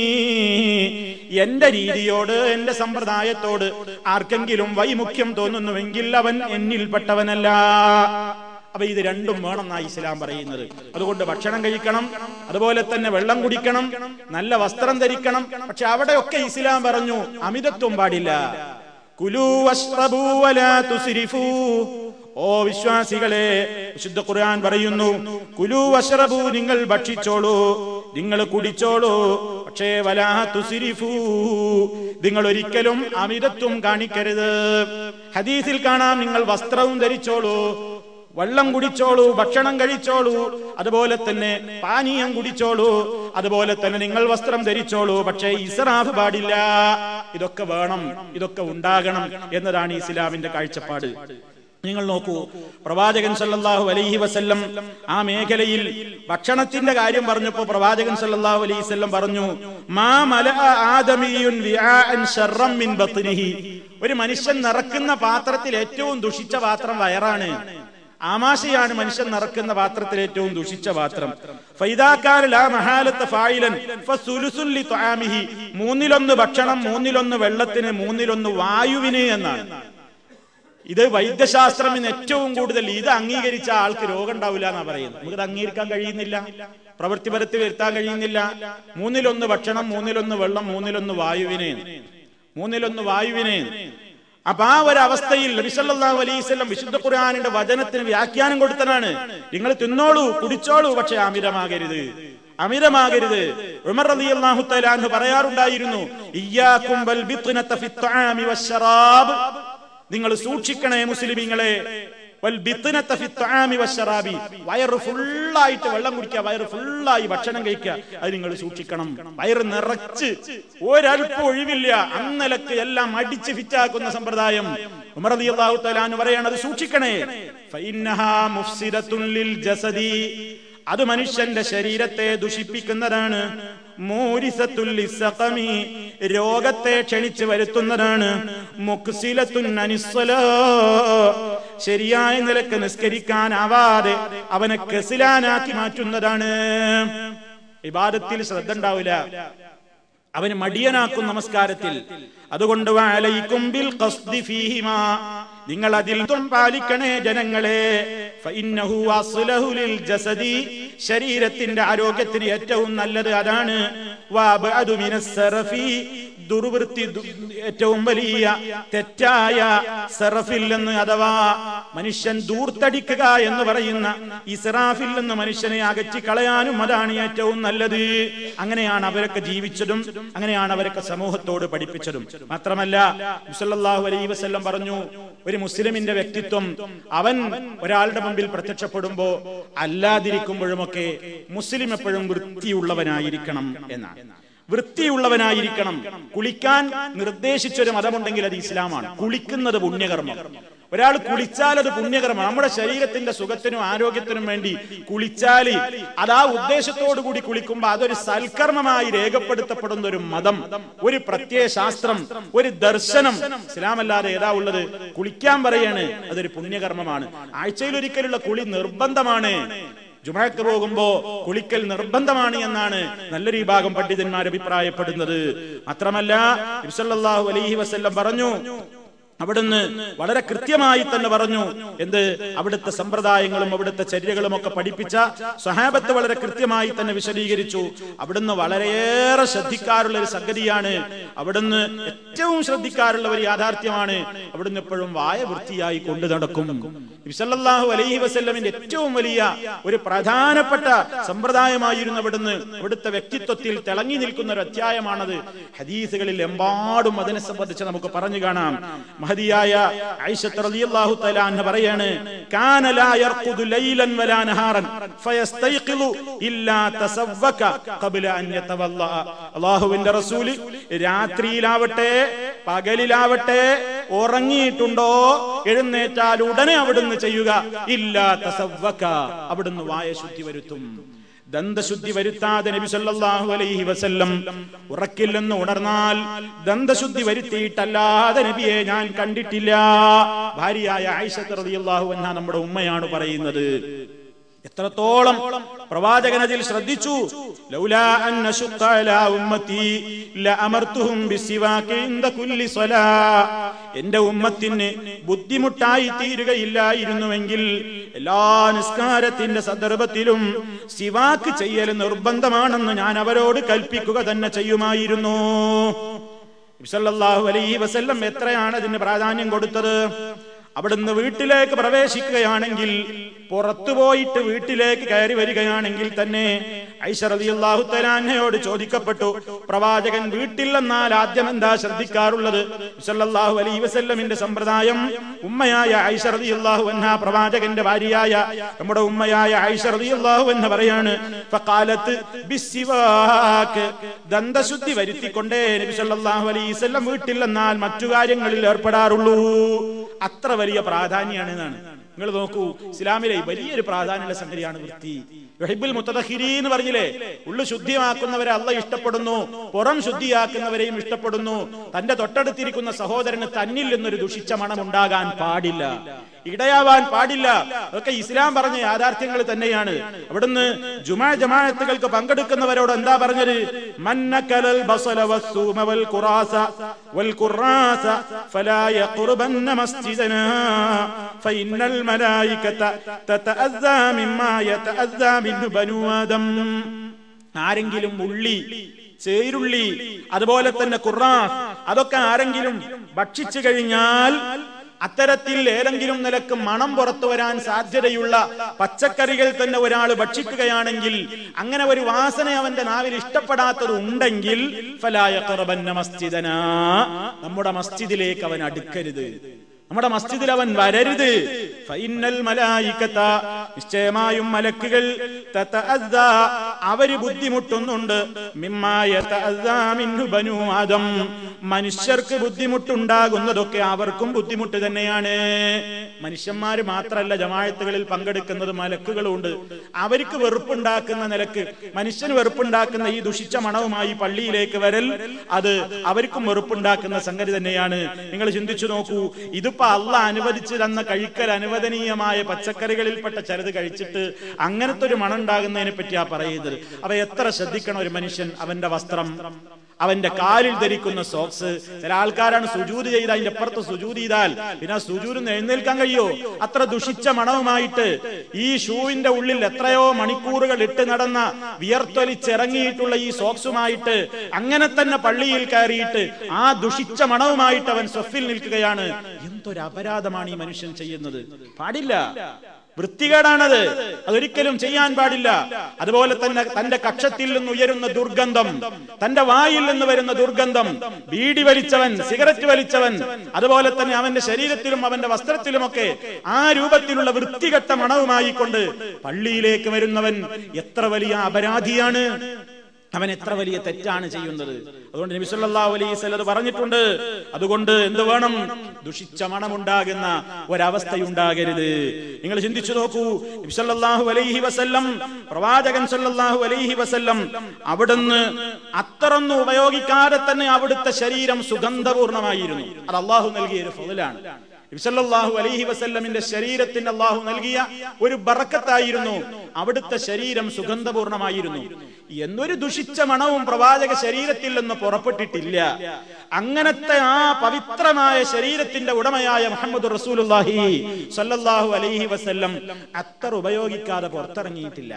എന്റെ രീതിയോട് എന്റെ സമ്പ്രദായത്തോട് ആർക്കെങ്കിലും വൈമുഖ്യം തോന്നുന്നുവെങ്കിൽ അവൻ എന്നിൽപ്പെട്ടവനല്ല അപ്പൊ ഇത് രണ്ടും വേണമെന്നാണ് ഇസ്ലാം പറയുന്നത് അതുകൊണ്ട് ഭക്ഷണം കഴിക്കണം അതുപോലെ തന്നെ വെള്ളം കുടിക്കണം നല്ല വസ്ത്രം ധരിക്കണം പക്ഷെ അവിടെയൊക്കെ ഇസ്ലാം പറഞ്ഞു അമിതത്വം പാടില്ല കുലു വഷ്റബൂ വലാ തുസ്രിഫൂ ഓ വിശ്വാസികളെ വിശുദ്ധ ഖുർആൻ പറയുന്നു കുലു വശറബു നിങ്ങൾ ഭക്ഷിച്ചോളൂ നിങ്ങൾ കുടിച്ചോളൂ പക്ഷേ വലാ തുസിരിഫൂ നിങ്ങൾ ഒരിക്കലും അമിതത്വം കാണിക്കരുത് ഹദീസിൽ കാണാം നിങ്ങൾ വസ്ത്രവും ധരിച്ചോളൂ വെള്ളം കുടിച്ചോളൂ ഭക്ഷണം കഴിച്ചോളൂ അതുപോലെ തന്നെ പാനീയം കുടിച്ചോളൂ അതുപോലെ തന്നെ നിങ്ങൾ വസ്ത്രം ധരിച്ചോളൂ പക്ഷേ ഇസ്രാഫ് പാടില്ല ഇതൊക്കെ വേണം ഇതൊക്കെ ഉണ്ടാകണം എന്നതാണ് ഇസ്ലാമിന്റെ കാഴ്ചപ്പാട് നിങ്ങൾ നോക്കൂ പ്രവാചകൻ സല്ലല്ലാഹു അലൈഹി വസല്ലം ആ മേഖലയിൽ ഭക്ഷണത്തിന്റെ കാര്യം പറഞ്ഞപ്പോൾ പ്രവാചകൻ സല്ലല്ലാഹു അലൈഹി വസല്ലം പറഞ്ഞു മാ മലഅ ആദമിയുൻ വിആഅൻ ശർറം മിൻ ബത്നിഹി ഒരു മനുഷ്യൻ നിറക്കുന്ന പാത്രത്തിൽ ഏറ്റവും ദുഷിച്ച പാത്രം വയറാണ് ആമാശയാണ് മനുഷ്യൻ നിറക്കുന്ന പാത്രത്തിൽ ഏറ്റവും ദുഷിച്ച പാത്രം ഫൈദാക്കാര ലാ മഹാലത്ത് ഫായിലൻ ഫസുലുസുൽ ലി തുആമിഹി മൂന്നിലൊന്ന് ഭക്ഷണം മൂന്നിലൊന്ന് വെള്ളത്തിന് മൂന്നിലൊന്ന് വായുവിന് എന്നാണ് ഇത് വൈദ്യശാസ്ത്രം ഇന്ന് ഏറ്റവും കൂടുതൽ ഇത് അംഗീകരിച്ച ആൾക്ക് രോഗം ഉണ്ടാവില്ല എന്നാ പറയുന്നത് നമുക്കത് അംഗീകരിക്കാൻ കഴിയുന്നില്ല പ്രവൃത്തിപരത്തി വരുത്താൻ കഴിയുന്നില്ല മൂന്നിലൊന്ന് ഭക്ഷണം മൂന്നിലൊന്ന് വെള്ളം മൂന്നിലൊന്ന് വായുവിനെ മൂന്നിലൊന്ന് വായുവിനെ അപ്പൊ ആ ഒരു അവസ്ഥയിൽ നബിസല്ലാഹു അലൈവല്ലം വിശുദ്ധ ഖുർആാനിന്റെ വചനത്തിന് വ്യാഖ്യാനം കൊടുത്തതാണ് നിങ്ങൾ തിന്നോളൂ കുടിച്ചോളൂ പക്ഷെ അമിതമാകരുത് അമിതമാകരുത് ഉമർ റളിയല്ലാഹു തആല അൻഹു പറയാറുണ്ടായിരുന്നു ഇയ്യാകും വൽ ബിത്നത ഫി ത്വആമി വശറാബ് നിങ്ങൾ സൂക്ഷിക്കണേ മുസ്ലിമീങ്ങളെ വൽ ബിത്നത ഫി ത്വആമി വശറാബി വയറ് ഫുള്ളായിട്ട് വെള്ളം കുടിക്കുക വയറ് ഫുള്ളായി ഭക്ഷണം കഴിക്കുക അത് നിങ്ങൾ സൂക്ഷിക്കണം വയറ് നിറച്ച് ഒരൽപ്പം ഒഴിവില്ല അന്നലക്ക് എല്ലാം അടിച്ച് ഫിറ്റാക്കുന്ന സമ്പ്രദായം ഉമർ റളിയല്ലാഹു തആല അൻഹു പറയാണ് അത് സൂക്ഷിക്കണേ ഫഇന്നഹാ മുഫ്സിദത്തുൻ ലിൽ ജസദി അത് മനുഷ്യന്റെ ശരീരത്തെ ദുഷിപ്പിക്കുന്നതാണ് മൂരിസത്തുൽ ലിസ്സഖമി രോഗത്തെ ക്ഷണിച്ചു വരുത്തുന്നതാണ് മുക്സിലത്തുൻ അനിസ്സലാ ശരിയായ നിലക്ക് നിസ്കരിക്കാനാവാതെ അവനെ കെസിലാനാക്കി മാറ്റുന്നതാണ് ഇബാദത്തിൽ ശ്രദ്ധ ഉണ്ടാവില്ല അവന് മടിയനാക്കും നമസ്കാരത്തിൽ അതുകൊണ്ട് വഅലൈക്കും ബിൽ ഖസ്ദി ഫീഹിമാ നിങ്ങൾ അതിൽ തും പാലിക്കണേ ജനങ്ങളെ ഫഇന്നഹു അസ്ലഹു ലിൽ ജസദി ശരീരത്തിന്റെ ആരോഗ്യത്തിന് ഏറ്റവും നല്ലത് അതാണ് വഅബ്അദു മിനസ് സറഫി ദുർവൃത്തി ദു- ഏറ്റവും വലിയ തെറ്റായ സറഫിൽ നിന്ന് അഥവാ മനുഷ്യൻ ദൂർത്തടിക്കുക എന്ന് പറയുന്ന ഇസ്രാഫിൽ നിന്ന് മനുഷ്യനെ അകറ്റി കളയാനും അതാണ് ഏറ്റവും നല്ലത് അങ്ങനെയാണ് അവരൊക്കെ ജീവിച്ചതും അങ്ങനെയാണ് അവരൊക്കെ സമൂഹത്തോട് പഠിപ്പിച്ചതും മാത്രമല്ല മുസല്ലാഹു അലൈ വസല്ലം പറഞ്ഞു ഒരു മുസ്ലിമിന്റെ വ്യക്തിത്വം അവൻ ഒരാളുടെ മുമ്പിൽ പ്രത്യക്ഷപ്പെടുമ്പോ അല്ലാതിരിക്കുമ്പോഴുമൊക്കെ മുസ്ലിം എപ്പോഴും വൃത്തിയുള്ളവനായിരിക്കണം എന്നാണ് വൃത്തിയുള്ളവനായിരിക്കണം കുളിക്കാൻ നിർദ്ദേശിച്ചൊരു മതമുണ്ടെങ്കിൽ അത് ഇസ്ലാമാണ് കുളിക്കുന്നത് പുണ്യകർമ്മം ഒരാൾ കുളിച്ചാൽ അത് പുണ്യകർമ്മം നമ്മുടെ ശരീരത്തിന്റെ സുഖത്തിനും ആരോഗ്യത്തിനും വേണ്ടി കുളിച്ചാൽ അത് ആ ഉദ്ദേശത്തോടു കൂടി കുളിക്കുമ്പോൾ അതൊരു സൽക്കർമ്മമായി രേഖപ്പെടുത്തപ്പെടുന്ന ഒരു മതം ഒരു പ്രത്യയ ശാസ്ത്രം ഒരു ദർശനം ഇസ്ലാമല്ലാതെ ഏതാ ഉള്ളത് കുളിക്കാൻ പറയാണ് അതൊരു പുണ്യകർമ്മമാണ് ആഴ്ചയിൽ ഒരിക്കലുള്ള കുളി നിർബന്ധമാണ് ജുമഴക്ക് പോകുമ്പോ കുളിക്കൽ നിർബന്ധമാണ് എന്നാണ് നല്ലൊരു വിഭാഗം പണ്ഡിതന്മാർ അഭിപ്രായപ്പെടുന്നത് മാത്രമല്ല ഇബ്സല്ലാഹു അലൈഹി വസല്ലം പറഞ്ഞു അവിടുന്ന് വളരെ കൃത്യമായി തന്നെ പറഞ്ഞു എന്ത് അവിടുത്തെ സമ്പ്രദായങ്ങളും അവിടുത്തെ ചര്യകളും ഒക്കെ പഠിപ്പിച്ച സ്വഹാബത്ത് വളരെ കൃത്യമായി തന്നെ വിശദീകരിച്ചു അവിടുന്ന് വളരെയേറെ ശ്രദ്ധിക്കാറുള്ള ഒരു സംഗതിയാണ് അവിടുന്ന് ഏറ്റവും ശ്രദ്ധിക്കാറുള്ള ഒരു യാഥാർത്ഥ്യമാണ് അവിടുന്ന് എപ്പോഴും വായ വൃത്തിയായി കൊണ്ടു നടക്കും വിസല്ലാഹു അലൈഹി വസല്ലമിന്റെ ഏറ്റവും വലിയ ഒരു പ്രധാനപ്പെട്ട സമ്പ്രദായമായിരുന്നു അവിടുന്ന് അവിടുത്തെ വ്യക്തിത്വത്തിൽ തിളങ്ങി നിൽക്കുന്ന ഒരു അധ്യായമാണത് ഹദീസുകളിൽ എമ്പാടും അതിനെ സംബന്ധിച്ച് നമുക്ക് പറഞ്ഞു കാണാം മഹദിയായ ഐഷത്ത് റളിയല്ലാഹു തആല അൻഹ പറയാണ് കാന ലാ യർഖുദു ലൈലൻ വലാ നഹാറൻ ഫയസ്തൈഖിദു ഇല്ലാ തസവ്വക ഖബ്ല അൻ യതവല്ല അല്ലാഹുവിന്റെ റസൂല് രാത്രിയിലാവട്ടെ പകലിലാവട്ടെ ഉറങ്ങിയിട്ടുണ്ടോ എഴുന്നേറ്റാൽ ഉടനെ അവിടുന്ന് ചെയ്യുക ഇല്ലാ തസവ്വക അവിടുന്ന് വായ ശുദ്ധി വരുത്തും ദന്തശുദ്ധി വരുത്താതെ നബി സല്ലല്ലാഹു അലൈഹി വസല്ലം ഉറക്കില്ലെന്ന് ഉണർന്നാൽ ദന്തശുദ്ധി വരുത്തിയിട്ടല്ലാതെ നബിയെ ഞാൻ കണ്ടിട്ടില്ല ഭാര്യയായ ആയിഷത്ത് റളിയല്ലാഹു അൻഹ നമ്മുടെ ഉമ്മയാണ് പറയുന്നത് എത്രത്തോളം പ്രവാചകൻ അതിൽ ശ്രദ്ധിച്ചു ലൗലാ അൻ അശുഖ അലാ ഉമ്മത്തി ലഅമർതുഹും ബിസിവാകി ഇൻദ കുല്ലി സ്വലാ എന്റെ ഉമ്മത്തിന് ബുദ്ധിമുട്ടായി തീരുകയില്ലായിരുന്നുവെങ്കിൽ എല്ലാ നിസ്കാരത്തിന്റെ സന്ദർഭത്തിലും സിവാക്ക് ചെയ്യൽ നിർബന്ധമാണെന്ന് ഞാൻ അവരോട് കൽപ്പിക്കുക തന്നെ ചെയ്യുമായിരുന്നു സല്ലല്ലാഹു അലൈഹി വസല്ലം എത്രയാണ് അതിന് പ്രാധാന്യം കൊടുത്തത് അവിടുന്ന് വീട്ടിലേക്ക് പ്രവേശിക്കുകയാണെങ്കിൽ പുറത്തു പോയിട്ട് വീട്ടിലേക്ക് കയറി വരികയാണെങ്കിൽ തന്നെ ഐശ്വറിയാഹു തലാനയോട് ചോദിക്കപ്പെട്ടു പ്രവാചകൻ വീട്ടിൽ എന്നാൽ ആദ്യം എന്താ ശ്രദ്ധിക്കാറുള്ളത് സല്ലല്ലാഹു അലൈഹി വസല്ലമിന്റെ സമ്പ്രദായം ഉമ്മയായ ഐശ്വറിയാഹു അൻഹ പ്രവാചകന്റെ ഭാര്യയായ നമ്മുടെ ഉമ്മയായ ഐശ്വറിയാഹു എന്ന് പറയാണ് ഫഖാലത്ത് ബിസ്സിവാക്ക് ദന്തശുദ്ധി വരുത്തിക്കൊണ്ടേ നബി സല്ലല്ലാഹു അലൈഹി വസല്ലം വീട്ടിൽ എന്നാൽ മറ്റു കാര്യങ്ങളിൽ ഏർപ്പെടാറുള്ളൂ അത്ര വലിയ പ്രാധാന്യമാണ് എന്നാണ് നിങ്ങൾ നോക്കൂ ഇസ്ലാമിലെ വലിയൊരു പ്രാധാന്യമുള്ള സംഗതിയാണ് വൃത്തി യുഹിബ്ബുൽ മുത്തദഹിരി എന്ന് പറഞ്ഞില്ലേ ഉള്ളു ശുദ്ധിയാക്കുന്നവരെ അല്ല ഇഷ്ടപ്പെടുന്നു പുറം ശുദ്ധിയാക്കുന്നവരെയും ഇഷ്ടപ്പെടുന്നു തന്റെ തൊട്ടടുത്തിരിക്കുന്ന സഹോദരന് തന്നിൽ നിന്നൊരു ദുഷിച്ച മണം ഉണ്ടാകാൻ പാടില്ല ഇടയാവാൻ പാടില്ല അതൊക്കെ ഇസ്ലാം പറഞ്ഞ യാഥാർത്ഥ്യങ്ങൾ തന്നെയാണ് അവിടുന്ന് ജുമാ ജമാഅത്തുകൾക്ക് പങ്കെടുക്കുന്നവരോട് എന്താ പറഞ്ഞത് മന്നക്കലൽ ബസല വസ്സൂമ വൽ ഖുറാസ വൽ ഖുറാസ ഫലാ യഖ്റുബന്ന മസ്ജിദനാ ഫഇന്നൽ മലായികത തതഅസ്സാ മിമ്മാ യതഅസ്സാ മിൻഹു ബനു ആദം ആരെങ്കിലും ഉള്ളി ചേരുള്ളി അതുപോലെ തന്നെ ഖുറാസ് അതൊക്കെ ആരെങ്കിലും ഭക്ഷിച്ചു കഴിഞ്ഞാൽ അത്തരത്തിൽ ഏതെങ്കിലും നിലക്ക് മണം പുറത്തു വരാൻ സാധ്യതയുള്ള പച്ചക്കറികൾ തന്നെ ഒരാൾ ഭക്ഷിക്കുകയാണെങ്കിൽ അങ്ങനെ ഒരു വാസന അവന്റെ നാവിൽ ഇഷ്ടപ്പെടാത്തത് ഉണ്ടെങ്കിൽ ഫലായ ഖറബന്ന മസ്ജിദനാ നമ്മുടെ മസ്ജിദിലേക്ക് അവൻ അടുക്കരുത് നമ്മുടെ മസ്ജിദിൽ അവൻ വരരുത് ഫൈനൽ മലായിക്കത്ത നിശ്ചയമായും മലക്കുകൾ തതഅദ്ദാ അവര് ബുദ്ധിമുട്ടുന്നുണ്ട് മിമ്മായ തഅദ്ദാ മിൻഹു ബനു ആദം മനുഷ്യർക്ക് ബുദ്ധിമുട്ടുണ്ടാകുന്നതൊക്കെ അവർക്കും ബുദ്ധിമുട്ട് തന്നെയാണ് മനുഷ്യന്മാര് മാത്രമല്ല ജമാഴത്തുകളിൽ പങ്കെടുക്കുന്നത് മലക്കുകളുണ്ട് അവർക്ക് വെറുപ്പുണ്ടാക്കുന്ന നിലക്ക് മനുഷ്യന് വെറുപ്പുണ്ടാക്കുന്ന ഈ ദുഷിച്ച മണവുമായി പള്ളിയിലേക്ക് വരൽ അത് അവർക്കും വെറുപ്പുണ്ടാക്കുന്ന സംഗതി തന്നെയാണ് നിങ്ങൾ ചിന്തിച്ചു നോക്കൂ ഇതിപ്പോ അല്ല അനുവദിച്ചു തന്ന കഴിക്കൽ അനുവദനീയമായ പച്ചക്കറികളിൽപ്പെട്ട ചിലത് കഴിച്ചിട്ട് അങ്ങനത്തെ ഒരു മണം ഉണ്ടാകുന്നതിനെ പറ്റിയാ പറയുന്നത് അവ എത്ര ശ്രദ്ധിക്കണം ഒരു മനുഷ്യൻ അവന്റെ വസ്ത്രം അവന്റെ കാലിൽ ധരിക്കുന്ന സോക്സ് ചില ആൾക്കാരാണ് സുജൂത് ചെയ്ത് അതിന്റെ അപ്പുറത്ത് സുജൂത് ചെയ്താൽ പിന്നെ സുജൂരിന്ന് എഴുന്നേൽക്കാൻ കഴിയോ അത്ര ദുഷിച്ച മണവുമായിട്ട് ഈ ഷൂവിന്റെ ഉള്ളിൽ എത്രയോ മണിക്കൂറുകൾ ഇട്ട് നടന്ന വിയർത്തൊലിച്ചിറങ്ങിയിട്ടുള്ള ഈ സോക്സുമായിട്ട് അങ്ങനെ തന്നെ പള്ളിയിൽ കയറിയിട്ട് ആ ദുഷിച്ച മണവുമായിട്ട് അവൻ സ്വഫിൽ നിൽക്കുകയാണ് എന്തൊരു അപരാധമാണ് ഈ മനുഷ്യൻ ചെയ്യുന്നത് പാടില്ല വൃത്തികേടാണത് അതൊരിക്കലും ചെയ്യാൻ പാടില്ല അതുപോലെ തന്നെ തന്റെ കക്ഷത്തിൽ നിന്ന് ഉയരുന്ന ദുർഗന്ധം തന്റെ വായിൽ നിന്ന് വരുന്ന ദുർഗന്ധം ബീഡി വലിച്ചവൻ സിഗരറ്റ് വലിച്ചവൻ അതുപോലെ തന്നെ അവന്റെ ശരീരത്തിലും അവന്റെ വസ്ത്രത്തിലുമൊക്കെ ആ രൂപത്തിലുള്ള വൃത്തികെട്ട മണവുമായി കൊണ്ട് പള്ളിയിലേക്ക് വരുന്നവൻ എത്ര വലിയ അപരാധിയാണ് അവൻ എത്ര വലിയ തെറ്റാണ് ചെയ്യുന്നത് അതുകൊണ്ട് നബി സല്ലല്ലാഹു അലൈഹി വസല്ലം അത് പറഞ്ഞിട്ടുണ്ട് അതുകൊണ്ട് എന്ത് വേണം ദുഷിച്ച മണമുണ്ടാകുന്ന ഒരവസ്ഥയുണ്ടാകരുത് നിങ്ങൾ ചിന്തിച്ചു നോക്കൂ നബി സല്ലല്ലാഹു അലൈഹി വസല്ലം പ്രവാചകൻ സല്ലല്ലാഹു അലൈഹി വസല്ലം അവിടുന്ന് അത്രയൊന്നും ഉപയോഗിക്കാതെ തന്നെ അവിടുത്തെ ശരീരം സുഗന്ധപൂർണമായിരുന്നു അത് അള്ളാഹു നൽകിയ ഒരു ഫضലാണ് നബിസല്ലാഹു അലൈഹി വസല്ലമിന്റെ ശരീരത്തിന് അള്ളാഹു നൽകിയ ഒരു ബറക്കത്തായിരുന്നു അവിടുത്തെ ശരീരം സുഗന്ധപൂർണമായിരുന്നു എന്നൊരു ദുഷിച്ച മണവും പ്രവാചക ശരീരത്തിൽ നിന്ന് പുറപ്പെട്ടിട്ടില്ല അങ്ങനത്തെ ആ പവിത്രമായ ശരീരത്തിന്റെ ഉടമയായ മുഹമ്മദ് റസൂലുള്ളാഹി സല്ലല്ലാഹു അലൈഹി വസല്ലം അത്തർ ഉപയോഗിക്കാതെ പുറത്തിറങ്ങിയിട്ടില്ല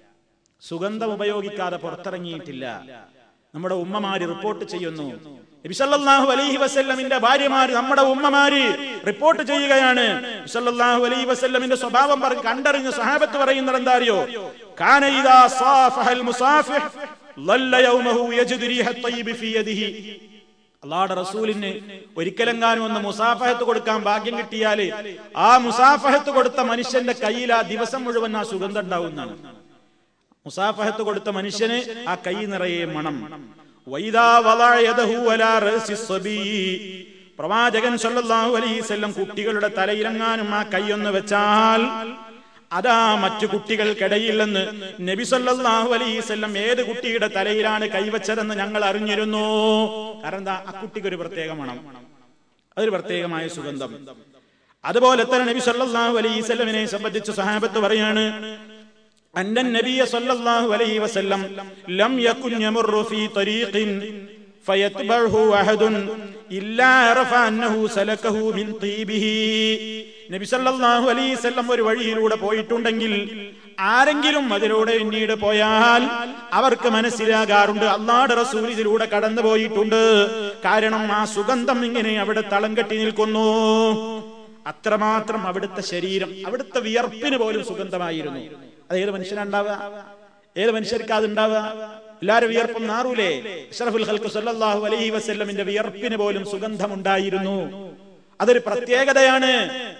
സുഗന്ധം ഉപയോഗിക്കാതെ പുറത്തിറങ്ങിയിട്ടില്ല നമ്മുടെ ഉമ്മമാര് റിപ്പോർട്ട് ചെയ്യുന്നു നബിസല്ലാഹു അലൈഹി വസല്ലമിന്റെ ഭാര്യമാര് നമ്മുടെ ഉമ്മമാര് റിപ്പോർട്ട് ചെയ്യുകയാണ് നബിസല്ലാഹു അലൈഹി വസല്ലമിന്റെ സ്വഭാവം പറഞ്ഞ് കണ്ടറിഞ്ഞ സഹാബത്ത് പറയുന്നത് എന്താ അറിയോ കാന ഇദാ സാഫഹൽ മുസാഫിഹ് ളല്ല യൗമഹു യജ്ദു റീഹ ത്വയ്യിബ് ഫീ യദിഹി അള്ളാഹുടെ റസൂലിന് ഒരിക്കലെങ്ങാനും ഒന്ന് മുസാഫഹത്ത് കൊടുക്കാൻ ഭാഗ്യം കിട്ടിയാല് ആ മുസാഫഹത്ത് കൊടുത്ത മനുഷ്യന്റെ കയ്യിൽ ആ ദിവസം മുഴുവൻ ആ സുഗന്ധം ഉണ്ടാവുന്നതാണ് മുസാഫഹത്ത് കൊടുത്ത മനുഷ്യന് ആ കൈ നിറയെ മണം വൈദാ വളഅ യദഹു അലാ റഅസി സ്വബീ. പ്രവാചകൻ സല്ലല്ലാഹു അലൈഹി വസല്ലം കുട്ടികളുടെ തലയിലെങ്ങാനും ആ കൈയൊന്ന് വെച്ചാൽ അതാ മറ്റു കുട്ടികൾക്കിടയിൽ നിന്ന് നബി സല്ലല്ലാഹു അലൈഹി വസല്ലം ഏത് കുട്ടിയുടെ തലയിലാണ് കൈവച്ചതെന്ന് ഞങ്ങൾ അറിഞ്ഞിരുന്നു കാരണം എന്താ ആ കുട്ടിക്ക് ഒരു പ്രത്യേക മണം അതൊരു പ്രത്യേകമായ സുഗന്ധം അതുപോലെ തന്നെ നബി സല്ലല്ലാഹു അലൈഹി വസല്ലമിനെ സംബന്ധിച്ച് സഹാബത്ത് പറയാണ് أن النبي صلى الله عليه وسلم لم يكن يمر في طريق فيتبعه أحد إلا عرف أنه سلكه من طيبه നബി സല്ലല്ലാഹു അലൈഹി വസല്ലം ഒരു വഴിയിലൂടെ പോയിട്ടുണ്ടെങ്കിൽ ആരെങ്കിലും അതിലൂടെ പിന്നീട് പോയാൽ അവർക്ക് മനസ്സിലാകാറുണ്ട് അള്ളാഹുടെ റസൂൽ ഇതിലൂടെ കടന്നു പോയിട്ടുണ്ട് കാരണം ആ സുഗന്ധം ഇങ്ങനെ അവിടെ തളം കെട്ടി നിൽക്കുന്നു അത്രമാത്രം അവിടുത്തെ ശരീരം അവിടുത്തെ വിയർപ്പിന് പോലും സുഗന്ധമായിരുന്നു അത് ഏത് മനുഷ്യനുണ്ടാവുക ഏത് മനുഷ്യർക്ക് അത് ഉണ്ടാവുക എല്ലാരും വിയർപ്പും നാറൂലേ അഷ്റഫുൽ ഖൽഖ് സല്ലല്ലാഹു അലൈഹി വസല്ലമിന്റെ വിയർപ്പിന് പോലും സുഗന്ധമുണ്ടായിരുന്നു അതൊരു പ്രത്യേകതയാണ്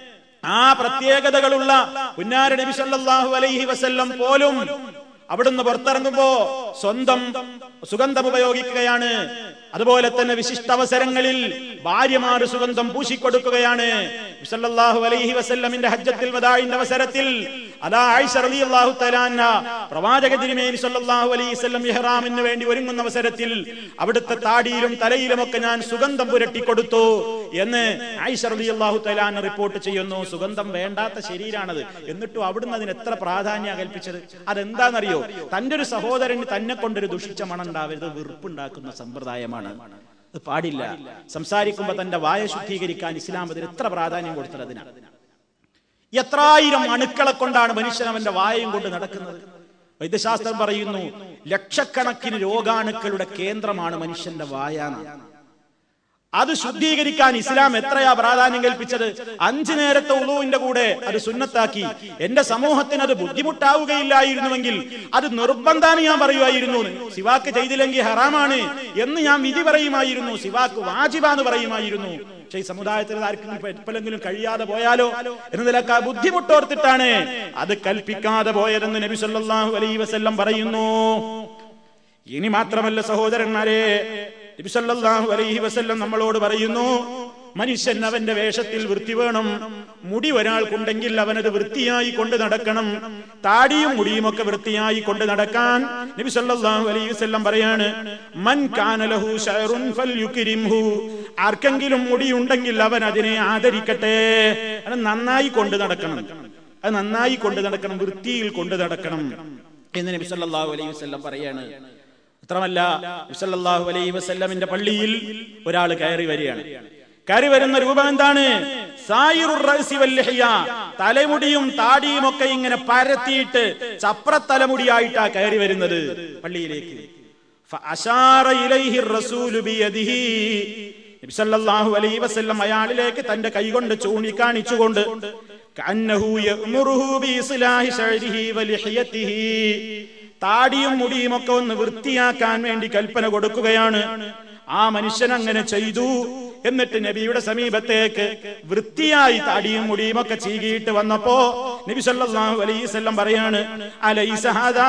ആ പ്രത്യേകതകളുള്ള പുന്നാര നബി സല്ലല്ലാഹു അലൈഹി വസല്ലം പോലും അവിടുന്ന് പുറത്തിറങ്ങുമ്പോ സ്വന്തം സുഗന്ധം ഉപയോഗിക്കുകയാണ് അതുപോലെ തന്നെ വിശിഷ്ട അവസരങ്ങളിൽ ഭാര്യമാർ സുഗന്ധം പൂശിക്കൊടുക്കുകയാണ് സല്ലല്ലാഹു അലൈഹി വസല്ലമിന്റെ ഹജ്ജത്തിൽ വദാഇന്റെ അവസരത്തിൽ അതാ ആയിഷ റളിയല്ലാഹു തആല പ്രവാചക തിരുമേനി സല്ലല്ലാഹു അലൈഹി വസല്ലം ഇഹ്റാമിന് വേണ്ടി ഒരുങ്ങുന്ന അവസരത്തിൽ അവിടുത്തെ താടിയിലും തലയിലും ഒക്കെ ഞാൻ സുഗന്ധം പുരട്ടി കൊടുത്തു എന്ന് ആയിഷ റളിയല്ലാഹു തആല റിപ്പോർട്ട് ചെയ്യുന്നു സുഗന്ധം വേണ്ടാത്ത ശരീരാണത് എന്നിട്ടും അവിടുന്ന് അതിന് എത്ര പ്രാധാന്യം കൽപ്പിച്ചത് അതെന്താണെന്നറിയോ തന്റെ ഒരു സഹോദരന് തന്നെ കൊണ്ടൊരു ദുഷിച്ച മണം ഉണ്ടാവരുത് വെറുപ്പുണ്ടാക്കുന്ന സമ്പ്രദായമാണ് അത് പാടില്ല സംസാരിക്കുമ്പോ തന്റെ വായ ശുദ്ധീകരിക്കാൻ ഇസ്ലാം അതിന് എത്ര പ്രാധാന്യം കൊടുത്തത് അതിനാണ് എത്രായിരം അണുക്കളെ കൊണ്ടാണ് മനുഷ്യൻ അവന്റെ വായയും കൊണ്ട് നടക്കുന്നത് വൈദ്യശാസ്ത്രം പറയുന്നു ലക്ഷക്കണക്കിന് രോഗാണുക്കളുടെ കേന്ദ്രമാണ് മനുഷ്യന്റെ വായ എന്നാണ്. അത് ശുദ്ധീകരിക്കാൻ ഇസ്ലാം എത്രയാ പ്രാധാന്യം കൽപ്പിച്ചത് അഞ്ചു നേരത്തെ ഉളുവിന്റെ കൂടെ അത് സുന്നത്താക്കി എന്റെ സമൂഹത്തിന് അത് ബുദ്ധിമുട്ടാവുകയില്ലായിരുന്നുവെങ്കിൽ അത് നിർബന്ധാണ് ഞാൻ പറയുമായിരുന്നു സിവാക്ക് ചെയ്തില്ലെങ്കിൽ ഹറാമാണ് എന്ന് ഞാൻ വിധി പറയുമായിരുന്നു സിവാക്ക് വാജിബാന്ന് പറയുമായിരുന്നു പക്ഷേ ഈ സമുദായത്തിൽ ആർക്കും എപ്പോഴെങ്കിലും കഴിയാതെ പോയാലോ എന്ന നിലക്ക് ആ ബുദ്ധിമുട്ടോർത്തിട്ടാണ് അത് കൽപ്പിക്കാതെ പോയതെന്ന് നബി സല്ലല്ലാഹു അലൈഹി വസല്ലം പറയുന്നു ഇനി മാത്രമല്ല സഹോദരന്മാരെ നബി സല്ലല്ലാഹു അലൈഹി വസല്ലം നമ്മളോട് പറയുന്നു മനുഷ്യൻ അവന്റെ വേഷത്തിൽ വൃത്തി വേണം മുടി ഒരാൾക്കുണ്ടെങ്കിൽ അവനത് വൃത്തിയായി കൊണ്ട് നടക്കണം താടിയും മുടിയും ഒക്കെ വൃത്തിയായി കൊണ്ട് നടക്കാൻ നബി സല്ലല്ലാഹു അലൈഹി വസല്ലം പറയാണ് മൻ കാന ലഹു ശഅറുൻ ഫൽയുക്രിംഹു ആർക്കെങ്കിലും മുടിയുണ്ടെങ്കിൽ അവൻ അതിനെ ആദരിക്കട്ടെ അത് നന്നായി കൊണ്ട് നടക്കണം അത് നന്നായി കൊണ്ട് നടക്കണം വൃത്തിയിൽ കൊണ്ട് നടക്കണം എന്ന് നബി സല്ലല്ലാഹു അലൈഹി വസല്ലം പറയാണ് മാത്രമല്ല സല്ലല്ലാഹു അലൈഹി വസല്ലമിന്റെ പള്ളിയിൽ ഒരാൾ കയറി വരികയാണ് കയറി വരുന്ന രൂപം എന്താണ് സായിറുർ റഅസി വൽ ലിഹ്യ. തലമുടിയും താടിയും ഒക്കെ ഇങ്ങനെ പരത്തിയിട്ട് ചപ്രത്തലമുടിയായിട്ടാ കയറി വരുന്നത് പള്ളിയിലേക്ക് ഫഅശാറ ഇലൈഹി റസൂലു ബിയദിഹി നബി സല്ലല്ലാഹു അലൈഹി വസല്ലം അയാളിലേക്ക് തന്റെ കൈകൊണ്ട് ചൂണ്ടിക്കാണിച്ചുകൊണ്ട് കഅന്നഹു യഅ്മുറുഹു ബിഇസ്ലാഹി ശഅരിഹി വലിഹ്യതിഹി താടിയും മുടിയും ഒക്കെ ഒന്ന് വൃത്തിയാക്കാൻ വേണ്ടി കൽപ്പന കൊടുക്കുകയാണ് ആ മനുഷ്യൻ അങ്ങനെ ചെയ്തു എന്നിട്ട് നബിയുടെ സമീപത്തേക്ക് വൃത്തിയായി താടിയും മുടിയും ഒക്കെ ചീകിയിട്ട് വന്നപ്പോ നബി സല്ലല്ലാഹു അലൈഹി വസല്ലം പറയാണ് അലൈസ ഹാദാ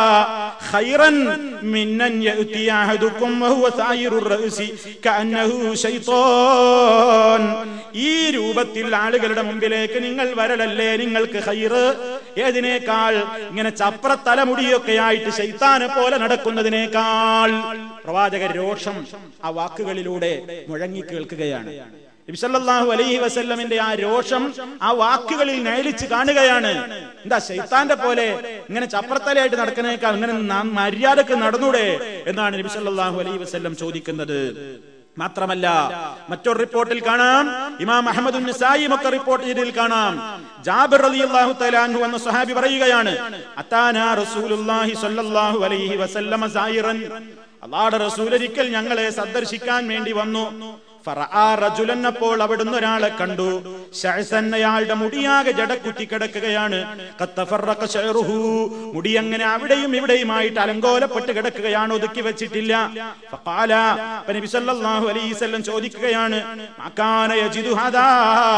ഖൈറൻ മിന്നൻ യഅതി അഹദുക്കും വഹുവ സായിറു റഅസി കഅന്നഹു ശൈത്താൻ ഈ രൂപത്തിൽ ആളുകളുടെ മുമ്പിലേക്ക് നിങ്ങൾ വരലല്ലേ നിങ്ങൾക്ക് ഖൈറ് ഏതിനേക്കാൾ ഇങ്ങനെ ചപ്ര തലമുടിയൊക്കെ ആയിട്ട് ശൈത്താനെ പോലെ നടക്കുന്നതിനേക്കാൾ പ്രവാചക രോഷം ആ വാക്കുകളിലൂടെ മുഴങ്ങി കേൾക്കുകയാണ് നബിസല്ലാഹു അലൈഹി വസല്ലമിന്റെ ആ രോഷം ആ വാക്കുകളിൽ നയലിച്ച് കാണുകയാണ് എന്താ ശൈത്താന്റെ പോലെ ഇങ്ങനെ ചപ്രത്തലയായിട്ട് നടക്കുന്നേക്കാൾ ഇങ്ങനെ ന- മര്യാദക്ക് നടന്നൂടെ എന്നാണ് നബിസല്ലാഹു അലൈഹി വസല്ലം ചോദിക്കുന്നത് മാത്രമല്ല മറ്റൊരു റിപ്പോർട്ടിൽ കാണാം ഇമാം അഹമ്മദ് നിസായിയും ഒക്കെ റിപ്പോർട്ട് ചെയ്തതിൽ കാണാം ജാബിർ റളിയല്ലാഹു തആല അൻഹു എന്ന സ്വഹാബി പറയുകയാണ് അതാനാ റസൂലുള്ളാഹി സ്വല്ലല്ലാഹു അലൈഹി വസല്ലമ സായിറൻ അള്ളാഹുവിന്റെ റസൂൽ ഒരിക്കൽ ഞങ്ങളെ സന്ദർശിക്കാൻ വേണ്ടി വന്നു ഫറആ റജുലൻ അപ്പോൾ അവിടുന്ന് ഒരാളെ കണ്ടു ശഅസൻ അയാളുടെ മുടിയാകെ ജടക്കുറ്റി കിടക്കുകയാണ് ഖത്തഫറഖ ശഅറുഹു മുടി അങ്ങനെ അവിടെയും ഇവിടെയുമായിട്ട് അലങ്കോലപ്പെട്ട് കിടക്കുകയാണ് ഒതുക്കി വെച്ചിട്ടില്ല ഫഖാല അപ്പൊ നബി സല്ലല്ലാഹു അലൈഹി വസല്ലം ചോദിക്കുകയാണ് മകാന യജിദു ഹദാ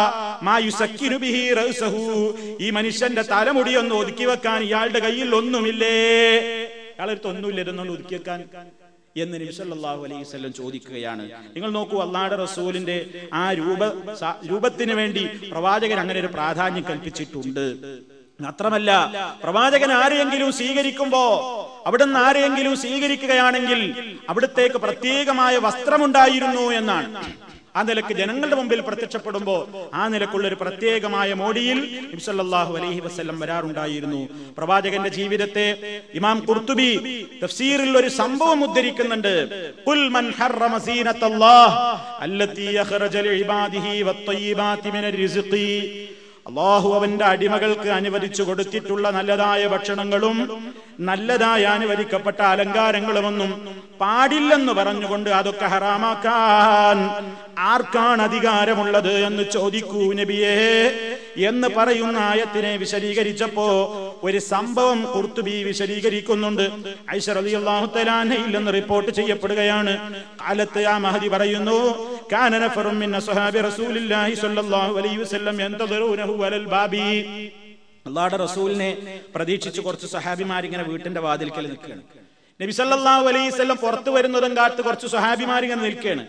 മാ യുസക്കിനു ബിഹി റഅസഹു ഈ മനുഷ്യന്റെ തലമുടി ഒന്ന് ഒതുക്കി വെക്കാൻ ഇയാളുടെ കയ്യിൽ ഒന്നുമില്ലേ ഇയാളെടുത്ത് ഒന്നുമില്ല ഇതൊന്നും ഒതുക്കി വെക്കാൻ എന്ന് നബി സല്ലല്ലാഹു അലൈഹി വസല്ലം ചോദിക്കുകയാണ് നിങ്ങൾ നോക്കൂ അള്ളാഹുടെ റസൂലിന്റെ ആ രൂപ സ- രൂപത്തിന് വേണ്ടി പ്രവാചകൻ അങ്ങനെ ഒരു പ്രാധാന്യം കൽപ്പിച്ചിട്ടുണ്ട് മാത്രമല്ല പ്രവാചകൻ ആരെയെങ്കിലും സ്വീകരിക്കുമ്പോ അവിടുന്ന് ആരെയെങ്കിലും സ്വീകരിക്കുകയാണെങ്കിൽ അവിടത്തേക്ക് പ്രത്യേകമായ വസ്ത്രമുണ്ടായിരുന്നു എന്നാണ് ആ നിലക്ക് ജനങ്ങളുടെ മുമ്പിൽ പ്രത്യക്ഷപ്പെടുമ്പോ ആ നിലക്കുള്ള ഒരു പ്രത്യേകമായ മോടിയിൽ നബി സല്ലല്ലാഹു അലൈഹി വസല്ലം വരാറുണ്ടായിരുന്നു പ്രവാചകന്റെ ജീവിതത്തെ ഇമാം ഖുർത്തുബി തഫ്സീറിൽ ഒരു സംഭവം ഉദ്ധരിക്കുന്നുണ്ട് ഖുൽ മൻ ഹറമ സീനത്തല്ലാഹ് അല്ലത്തി അഖ്റജ ലിഇബാദിഹി വത്തയ്യിബാതി മിനർ റിസ്ഖി അള്ളാഹു അവന്റെ അടിമകൾക്ക് അനുവദിച്ചു കൊടുത്തിട്ടുള്ള നല്ലതായ ഭക്ഷണങ്ങളും നല്ലതായ അനുവദിക്കപ്പെട്ട അലങ്കാരങ്ങളുമൊന്നും പാടില്ലെന്ന് പറഞ്ഞുകൊണ്ട് അതൊക്കെ ഹറാമാക്കാൻ ആർക്കാണ് അധികാരമുള്ളത് എന്ന് ചോദിക്കൂ നബിയേ എന്ന് പറയുന്ന ആയത്തിനെ വിശദീകരിച്ചപ്പോ ഒരു സംഭവം കുർത്തുബി വിശദീകരിക്കുന്നുണ്ട് ഐഷ റളിയല്ലാഹു തആലയിൽ നിന്ന് റിപ്പോർട്ട് ചെയ്യപ്പെടുകയാണ് കാലത്ത് ആ മഹദി പറയുന്നു കാന നഫറും മിൻ അസ്ഹാബി റസൂലില്ലാഹി സ്വല്ലല്ലാഹു അലൈഹി വസല്ലം യന്തദറൂനഹു അലൽ ബാബി അള്ളാഹുടെ റസൂലിനെ പ്രതീക്ഷിച്ച് കുറച്ച് സഹാബിമാർ ഇങ്ങനെ വീട്ടിന്റെ വാതിൽക്കൽ നിൽക്കുകയാണ് നബി സല്ലല്ലാഹു അലൈഹി വസല്ലം പുറത്തു വരുന്നതും കാത്ത് കുറച്ച് സഹാബിമാർ ഇങ്ങനെ നിൽക്കുകയാണ്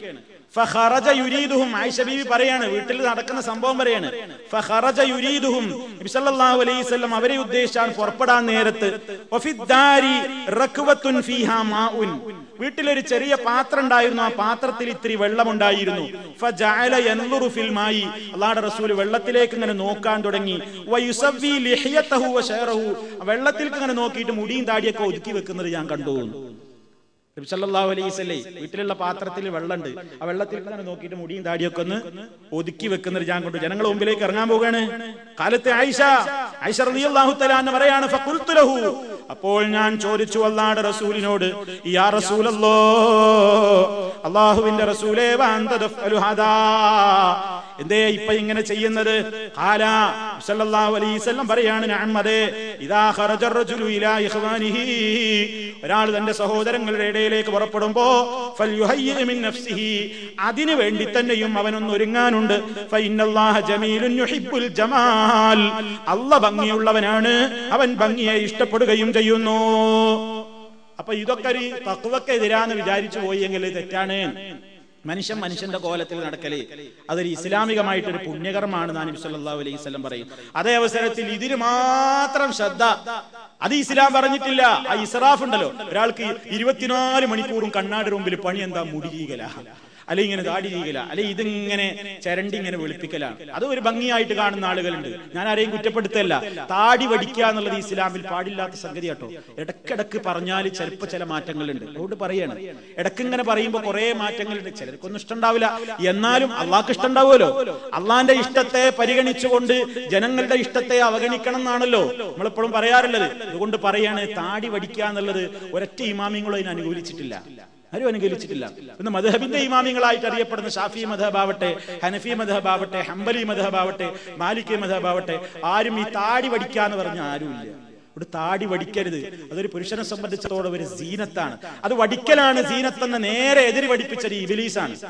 ഫഖറജ യുരീദുഹും ആയിഷ ബീവി പറയാണ് വീട്ടിൽ നടക്കുന്ന സംഭവം പറയാണ് ഫഖറജ യുരീദുഹും നബി സല്ലല്ലാഹു അലൈഹി വസല്ലം അവരെ ഉദ്ദേശിച്ചാണ് പുറപ്പെടാൻ നേരത്ത് വഫിദ്ദാരി റക്വത്തുൻ ഫീഹാ മാഉൻ വീട്ടിലൊരു ചെറിയ പാത്രം ഉണ്ടായിരുന്നു ആ പാത്രത്തിൽ ഇത്തിരി വെള്ളമുണ്ടായിരുന്നു ഫജഅല യൻദുറു ഫിൽ മായി അല്ലാഹുവിന്റെ റസൂൽ വെള്ളത്തിലേക്ക് ഇങ്ങനെ നോക്കാൻ തുടങ്ങി വയുസവ്വി ലിഹിയതഹു വശറഹു വെള്ളത്തിലേക്ക് ഇങ്ങനെ നോക്കിയിട്ട് മുടിയും താടിയൊക്കെ ഒതുക്കി വെക്കുന്നത് ഞാൻ കണ്ടു നബി സല്ലല്ലാഹു അലൈഹി വസല്ലം വീട്ടിലുള്ള പാത്രത്തിൽ വെള്ളമുണ്ട് ആ വെള്ളത്തിൽ ഇങ്ങനെ നോക്കിയിട്ട് മുടിയും താടിയൊക്കെ ഒന്ന് ഒതുക്കി വെക്കുന്നത് ഞാൻ കണ്ടു ജനങ്ങളുടെ മുമ്പിലേക്ക് ഇറങ്ങാൻ പോവുകയാണ് കാലത്തെ ആയിഷ ആയിഷ റളിയല്ലാഹു തആല എന്ന് പറയാണ് ഫഖുൽതു ലഹു അപ്പോൾ ഞാൻ ചോദിച്ചു അല്ലാഹുവിന്റെ റസൂലിനോട് യാ റസൂലല്ലോ അള്ളാഹുവിന്റെ റസൂലേ വഅന്ത തഫ്അലു ഹദാ എന്തേ ഇപ്പൊ ഇങ്ങനെ ചെയ്യുന്നത് ഖാല സല്ലല്ലാഹു അലൈഹി വസല്ലം പറയാണ് നഅം അതെ ഇദാ ഖറജ റജുലു ഇലാ ഇഖ്വാനിഹി ഒരാൾ തന്റെ സഹോദരങ്ങളുടെ ഇടയിലേക്ക് പുറപ്പെടുമ്പോ ഫൽയുഹയ്യി മിൻ നഫ്സിഹി അതിനു വേണ്ടി തന്നെയും അവനൊന്ന് ഒരുങ്ങാനുണ്ട് ഫഇന്നല്ലാഹ ജമീലുൻ യുഹിബ്ബുൽ ജമാൽ അല്ല ഭംഗിയുള്ളവനാണ് അവൻ ഭംഗിയെ ഇഷ്ടപ്പെടുകയും ചെയ്യുന്നു അപ്പൊ ഇതൊക്കെ ഒരു തത്വക്കെതിരാന്ന് വിചാരിച്ചു പോയി എങ്കിൽ തെറ്റാണ് മനുഷ്യൻ മനുഷ്യന്റെ കോലത്തിൽ നടക്കല് അതൊരു ഇസ്ലാമികമായിട്ടൊരു പുണ്യകർമാണ് നാൻ സല്ലല്ലാഹു അലൈഹി വസല്ലം പറയും അതേ അവസരത്തിൽ ഇതിന് മാത്രം ശ്രദ്ധ അത് ഇസ്ലാം പറഞ്ഞിട്ടില്ല ആ ഇസ്രാഫ് ഉണ്ടല്ലോ ഒരാൾക്ക് ഇരുപത്തിനാല് മണിക്കൂറും കണ്ണാടി മുമ്പിൽ പണി എന്താ മുടി ചെയ്യല അല്ലെ ഇങ്ങനെ താടി ചെയ്യല അല്ലെ ഇതിങ്ങനെ ചരണ്ടി ഇങ്ങനെ വെളുപ്പിക്കലാണ് അത് ഒരു ഭംഗിയായിട്ട് കാണുന്ന ആളുകളുണ്ട് ഞാൻ ആരെയും കുറ്റപ്പെടുത്തല്ല താടി വടിക്കുക എന്നുള്ളത് ഇസ്ലാമിൽ പാടില്ലാത്ത സംഗതി കേട്ടോ ഇടക്കിടക്ക് പറഞ്ഞാൽ ചിലപ്പോൾ ചില മാറ്റങ്ങളുണ്ട് അതുകൊണ്ട് പറയാണ് ഇടക്ക് ഇങ്ങനെ പറയുമ്പോൾ കുറെ മാറ്റങ്ങളുണ്ട് ചിലർക്കൊന്നും ഇഷ്ടമുണ്ടാവില്ല എന്നാലും അള്ളാഹ്ക്ക് ഇഷ്ടമുണ്ടാവുമല്ലോ അള്ളാന്റെ ഇഷ്ടത്തെ പരിഗണിച്ചുകൊണ്ട് ജനങ്ങളുടെ ഇഷ്ടത്തെ അവഗണിക്കണം എന്നാണല്ലോ നമ്മളെപ്പോഴും പറയാറുള്ളത് അതുകൊണ്ട് പറയാണ് താടി വടിക്കുക എന്നുള്ളത് ഒരൊറ്റ ഇമാമിങ്ങളും അതിന് അനുകൂലിച്ചിട്ടില്ല ആരും അനുകൂലിച്ചിട്ടില്ല ഇന്ന് മധബിന്റെ ഇമാമിങ്ങളായിട്ട് അറിയപ്പെടുന്ന ഷാഫി മധബാവട്ടെ ഹനഫി മധബാവട്ടെ ഹംബലി മധബാവട്ടെ മാലിക് മധബാവട്ടെ ആരും ഈ താടി വടിക്കാന്ന് പറഞ്ഞ ആരുമില്ല ഇവിടെ താടി വടിക്കരുത് അതൊരു പുരുഷനെ സംബന്ധിച്ചിടത്തോളം ഒരു സീനത്താണ് അത് വടിക്കലാണ് സീനത്തെന്ന് നേരെ എതിര് വടിപ്പിച്ചത് ഈ ഇബിലീസാണ്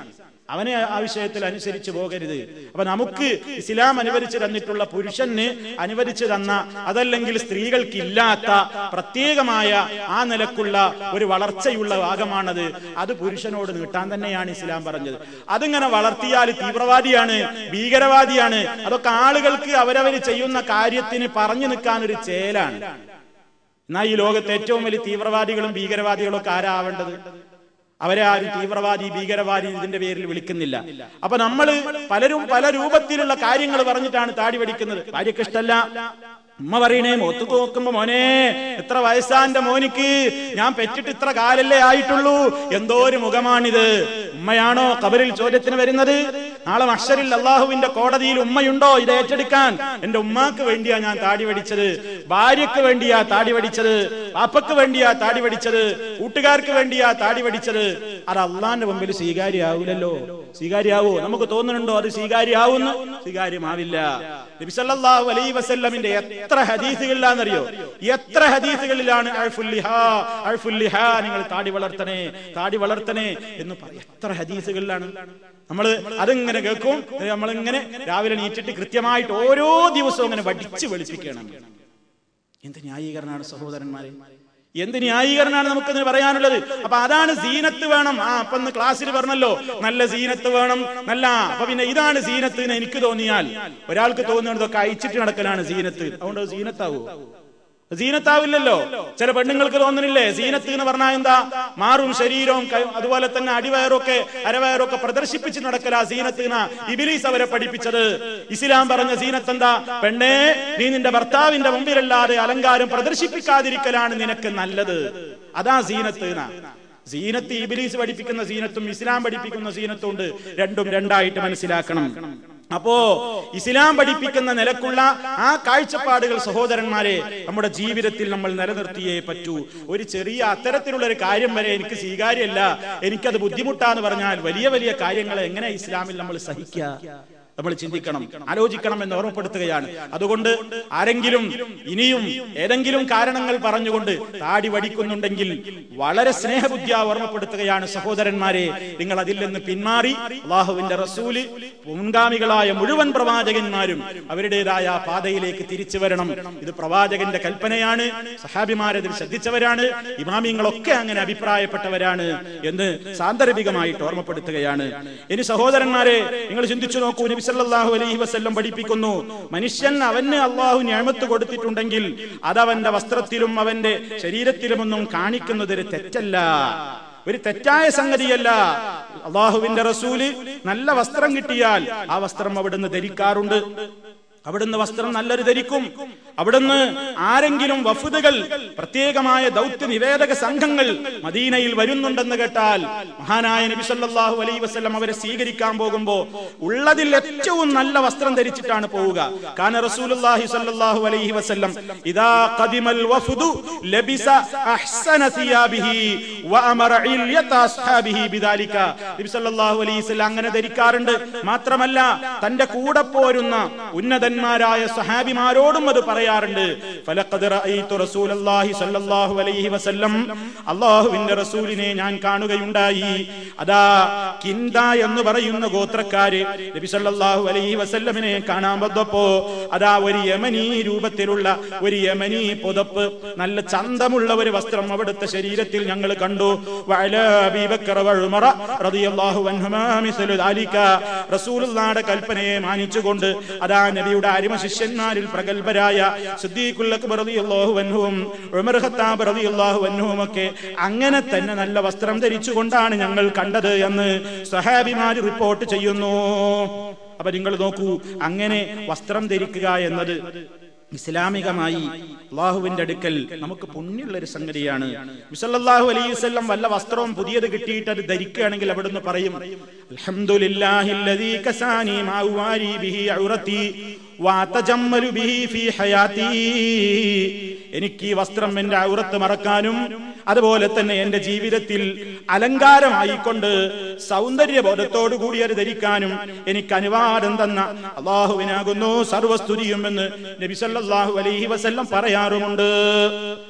അവനെ ആ വിഷയത്തിൽ അനുസരിച്ച് പോകരുത് അപ്പൊ നമുക്ക് ഇസ്ലാം അനുവദിച്ചു തന്നിട്ടുള്ള പുരുഷന് അനുവദിച്ചു തന്ന അതല്ലെങ്കിൽ സ്ത്രീകൾക്കില്ലാത്ത പ്രത്യേകമായ ആ നിലക്കുള്ള ഒരു വളർച്ചയുള്ള ഭാഗമാണത് അത് പുരുഷനോട് നീട്ടാൻ തന്നെയാണ് ഇസ്ലാം പറഞ്ഞത് അതിങ്ങനെ വളർത്തിയാൽ തീവ്രവാദിയാണ് ഭീകരവാദിയാണ് അതൊക്കെ ആളുകൾക്ക് അവരവര് ചെയ്യുന്ന കാര്യത്തിന് പറഞ്ഞു നിൽക്കാൻ ഒരു ചേലാണ് എന്നാ ഈ ലോകത്തെ ഏറ്റവും വലിയ തീവ്രവാദികളും ഭീകരവാദികളും ഒക്കെ ആരാവേണ്ടത് അവരെ ആരും തീവ്രവാദി ഭീകരവാദി ഇതിന്റെ പേരിൽ വിളിക്കുന്നില്ല അപ്പൊ നമ്മൾ പലരും പല രൂപത്തിലുള്ള കാര്യങ്ങൾ പറഞ്ഞിട്ടാണ് താടി പഠിക്കുന്നത് ഭാര്യക്ക് ഇഷ്ടല്ല ഉമ്മ പറയണേ മൊത്തു നോക്കുമ്പോ മോനെ എത്ര വയസ്സാന്റെ മോനിക്ക് ഞാൻ പെറ്റിട്ട് ഇത്ര കാലല്ലേ ആയിട്ടുള്ളൂ എന്തോ ഒരു മുഖമാണിത് ഉമ്മയാണോ കബറിൽ ചോദ്യത്തിന് വരുന്നത് നാളെ മഷറിൽ അള്ളാഹുവിന്റെ കോടതിയിൽ ഉമ്മയുണ്ടോ ഇത് ഏറ്റെടുക്കാൻ എന്റെ ഉമ്മാക്ക് വേണ്ടിയാ ഞാൻ താടി പഠിച്ചത് ഭാര്യക്ക് വേണ്ടിയാ താടി പഠിച്ചത് പാപ്പക്ക് വേണ്ടിയാ താടി പഠിച്ചത് കൂട്ടുകാർക്ക് വേണ്ടിയാ താടി പഠിച്ചത് അത് അള്ളാന്റെ മുമ്പിൽ സ്വീകാര്യാവൂലല്ലോ സ്വീകാര്യാവോ നമുക്ക് തോന്നുന്നുണ്ടോ അത് സ്വീകാര്യാവുന്നു സ്വീകാര്യമാവില്ല നബി സല്ലല്ലാഹു അലൈഹി വസല്ലമിന്റെ എത്ര ഹദീസുകളിലാണെന്നറിയോ എത്ര ഹദീസുകളിലാണ് അഴ്ഫുൽ ലിഹാ, അഴ്ഫുൽ ലിഹാ, നിങ്ങൾ താടി വളർത്തണേ താടി വളർത്തണേ എന്ന് പറയും എത്ര ഹദീസുകളിലാണ് നമ്മൾ അതിങ്ങനെ കേൾക്കും നമ്മളിങ്ങനെ രാവിലെ നീറ്റിട്ട് കൃത്യമായിട്ട് ഓരോ ദിവസവും അങ്ങനെ വടിച്ച് വെളുപ്പിക്കണം എന്ത് ന്യായീകരണമാണ് സഹോദരന്മാരെ എന്ത് ന്യായീകരണമാണ് നമുക്കതിന് പറയാനുള്ളത് അപ്പൊ അതാണ് സീനത്ത് വേണം ആ അപ്പൊ ഇന്ന് ക്ലാസ്സിൽ പറഞ്ഞല്ലോ നല്ല സീനത്ത് വേണം നല്ല അപ്പൊ പിന്നെ ഇതാണ് സീനത്ത് എന്ന് എനിക്ക് തോന്നിയാൽ ഒരാൾക്ക് തോന്നുന്നതൊക്കെ അയച്ചിട്ട് നടക്കലാണ് സീനത്ത് അതുകൊണ്ട് അത് സീനത്താവോ സീനത്താവില്ലല്ലോ ചില പെണ്ണുങ്ങൾക്ക് തോന്നുന്നില്ലേ സീനത്ത് എന്ന് പറഞ്ഞാൽ എന്താ മാറും ശരീരവും കൈ- അതുപോലെ തന്നെ അടിവയറൊക്കെ അരവയറൊക്കെ പ്രദർശിപ്പിച്ച് നടക്കലാ സീനത്ത് എന്ന ഇബിലീസ് അവരെ പഠിപ്പിച്ചത് ഇസ്ലാം പറഞ്ഞ സീനത്ത് എന്താ പെണ്ണേ നീ നിന്റെ ഭർത്താവിന്റെ മുമ്പിലല്ലാതെ അലങ്കാരം പ്രദർശിപ്പിക്കാതിരിക്കലാണ് നിനക്ക് നല്ലത് അതാ സീനത്ത് എന്ന സീനത്ത് ഇബിലീസ് പഠിപ്പിക്കുന്ന സീനത്തും ഇസ്ലാം പഠിപ്പിക്കുന്ന സീനത്തും ഉണ്ട് രണ്ടും രണ്ടായിട്ട് മനസ്സിലാക്കണം അപ്പോ ഇസ്ലാം പഠിപ്പിക്കുന്ന നിലക്കുള്ള ആ കാഴ്ചപ്പാടുകൾ സഹോദരന്മാരെ നമ്മുടെ ജീവിതത്തിൽ നമ്മൾ നിലനിർത്തിയേ പറ്റൂ ഒരു ചെറിയ അത്തരത്തിലുള്ള ഒരു കാര്യം വരെ എനിക്ക് സ്വീകാര്യമല്ല എനിക്കത് ബുദ്ധിമുട്ടാന്ന് പറഞ്ഞാൽ വലിയ വലിയ കാര്യങ്ങളെ എങ്ങനെ ഇസ്ലാമിൽ നമ്മൾ സഹിക്കുക നമ്മൾ ചിന്തിക്കണം ആലോചിക്കണം എന്ന് ഓർമ്മപ്പെടുത്തുകയാണ് അതുകൊണ്ട് ആരെങ്കിലും ഇനിയും ഏതെങ്കിലും കാരണങ്ങൾ പറഞ്ഞുകൊണ്ട് താടി വടിക്കുന്നുണ്ടെങ്കിൽ വളരെ സ്നേഹബുദ്ധിയ ഓർമ്മപ്പെടുത്തുകയാണ് സഹോദരന്മാരെ നിങ്ങൾ അതിൽ നിന്ന് പിന്മാറി അള്ളാഹുവിന്റെ റസൂല് മുൻഗാമികളായ മുഴുവൻ പ്രവാചകന്മാരും അവരുടേതായ പാതയിലേക്ക് തിരിച്ചു വരണം ഇത് പ്രവാചകന്റെ കൽപ്പനയാണ് സഹാബിമാരതിൽ ശ്രദ്ധിച്ചവരാണ് ഇമാമിങ്ങളൊക്കെ അങ്ങനെ അഭിപ്രായപ്പെട്ടവരാണ് എന്ന് സാന്ദർഭികമായിട്ട് ഓർമ്മപ്പെടുത്തുകയാണ് ഇനി സഹോദരന്മാരെ നിങ്ങൾ ചിന്തിച്ചു നോക്കൂ നബി സല്ലല്ലാഹു അലൈഹി വസല്ലം പഠിപ്പിക്കുന്നു മനുഷ്യൻ അവന് അള്ളാഹു ഞാമത്ത് കൊടുത്തിട്ടുണ്ടെങ്കിൽ അത് അവന്റെ വസ്ത്രത്തിലും അവന്റെ ശരീരത്തിലുമൊന്നും കാണിക്കുന്നത് ഒരു തെറ്റല്ല ഒരു തെറ്റായ സംഗതിയല്ല അള്ളാഹുവിന്റെ റസൂല് നല്ല വസ്ത്രം കിട്ടിയാൽ ആ വസ്ത്രം അവിടുന്ന് ധരിക്കാറുണ്ട് അവിടുന്ന് വസ്ത്രം നല്ലൊരു ധരിക്കും അവിടുന്ന് ആരെങ്കിലും വഫുദുകൾ പ്രത്യേകമായ ദൗത്യ നിവേദക സംഘങ്ങൾ മദീനയിൽ വരുന്നുണ്ടെന്ന് കേട്ടാൽ മഹാനായ നബി സല്ലല്ലാഹു അലൈഹി വസല്ലം അവരെ സ്വീകരിക്കാൻ പോകുമ്പോ ഉള്ളതിൽ ഏറ്റവും നല്ല വസ്ത്രം ധരിച്ചിട്ടാണ് പോവുക കാന റസൂലുള്ളാഹി സല്ലല്ലാഹു അലൈഹി വസല്ലം ഇദാ ഖദിമൽ വഫുദു ലബിസ അഹ്സന സിയാബിഹി വഅമറ ഇല്യത അസ്ഹാബിഹി ബിദാലിക നബി സല്ലല്ലാഹു അലൈഹി വസല്ലം അങ്ങനെ ധരിക്കാറുണ്ട് മാത്രമല്ല തന്റെ കൂടെ പോരുന്ന ഉന്നതന്മാരായ സഹാബിമാരോടും അത് പറയാറുണ്ട് ഫലഖദ് റഅയ്തു റസൂലല്ലാഹി സ്വല്ലല്ലാഹു അലൈഹി വസല്ലം അല്ലാഹുവിന്റെ റസൂലിനെ ഞാൻ കാണുകയുണ്ടായി അതാ കിന്ദ എന്ന് പറയുന്ന ഗോത്രക്കാര് നബി സല്ലല്ലാഹു അലൈഹി വസല്ലമിനെ കാണാൻ വന്നപ്പോ അതാ ഒരു യമനി രൂപത്തിലുള്ള ഒരു യമനി പുതപ്പ് നല്ല ചന്തമുള്ള ഒരു വസ്ത്രം അവിടുത്തെ ശരീരത്തിൽ ഞങ്ങൾ കണ്ടു വഅലാ അബീ ബക്കർ വഉമറ റളിയല്ലാഹു അൻഹുമാ മിസ്ലു ദാലിക റസൂലുള്ളാഹിയുടെ കൽപ്പനയെ മാനിച്ചുകൊണ്ട് അതാ നബിയുടെ അരിമ ശിഷ്യന്മാരിൽ പ്രഗത്ഭരായ സിദ്ദീഖുൽ അക്ബർ റളിയല്ലാഹു അൻഹുവും ഉമർ ഖത്താബ് റളിയല്ലാഹു അൻഹുവും ഒക്കെ അങ്ങനെ തന്നെ നല്ല വസ്ത്രം ധരിച്ചുകൊണ്ടാണ് ഞങ്ങൾ കണ്ടത് എന്ന് സഹാബിമാര് റിപ്പോർട്ട് ചെയ്യുന്നു അപ്പൊ നിങ്ങൾ നോക്കൂ അങ്ങനെ വസ്ത്രം ധരിക്കുക എന്നത് ഇസ്ലാമികമായി അള്ളാഹുവിന്റെ അടുക്കൽ നമുക്ക് പുണ്യുള്ള ഒരു സംഗതിയാണ് വിസല്ലാഹു അലൈഹി വസല്ലം വല്ല വസ്ത്രവും പുതിയത് കിട്ടിയിട്ട് അത് ധരിക്കുകയാണെങ്കിൽ അവിടുന്ന് പറയും അൽഹംദുലില്ലാഹില്ലദീ കസാനി മാ ഉവാരി ബിഹി ഔറതി വഅതജമ്മലു ബിഹി ഫീ ഹയാതി എനിക്ക് ഈ വസ്ത്രം എന്റെ ഔറത്ത് മറക്കാനും അതുപോലെ തന്നെ എന്റെ ജീവിതത്തിൽ അലങ്കാരമായിക്കൊണ്ട് സൗന്ദര്യബോധത്തോടു കൂടി അത് ധരിക്കാനും എനിക്ക് അനുവാദം തന്ന അള്ളാഹുവിനാകുന്നു സർവസ്തുതിയും എന്ന് നബി സല്ലല്ലാഹു അലൈഹി വസല്ലം പറയാറുമുണ്ട്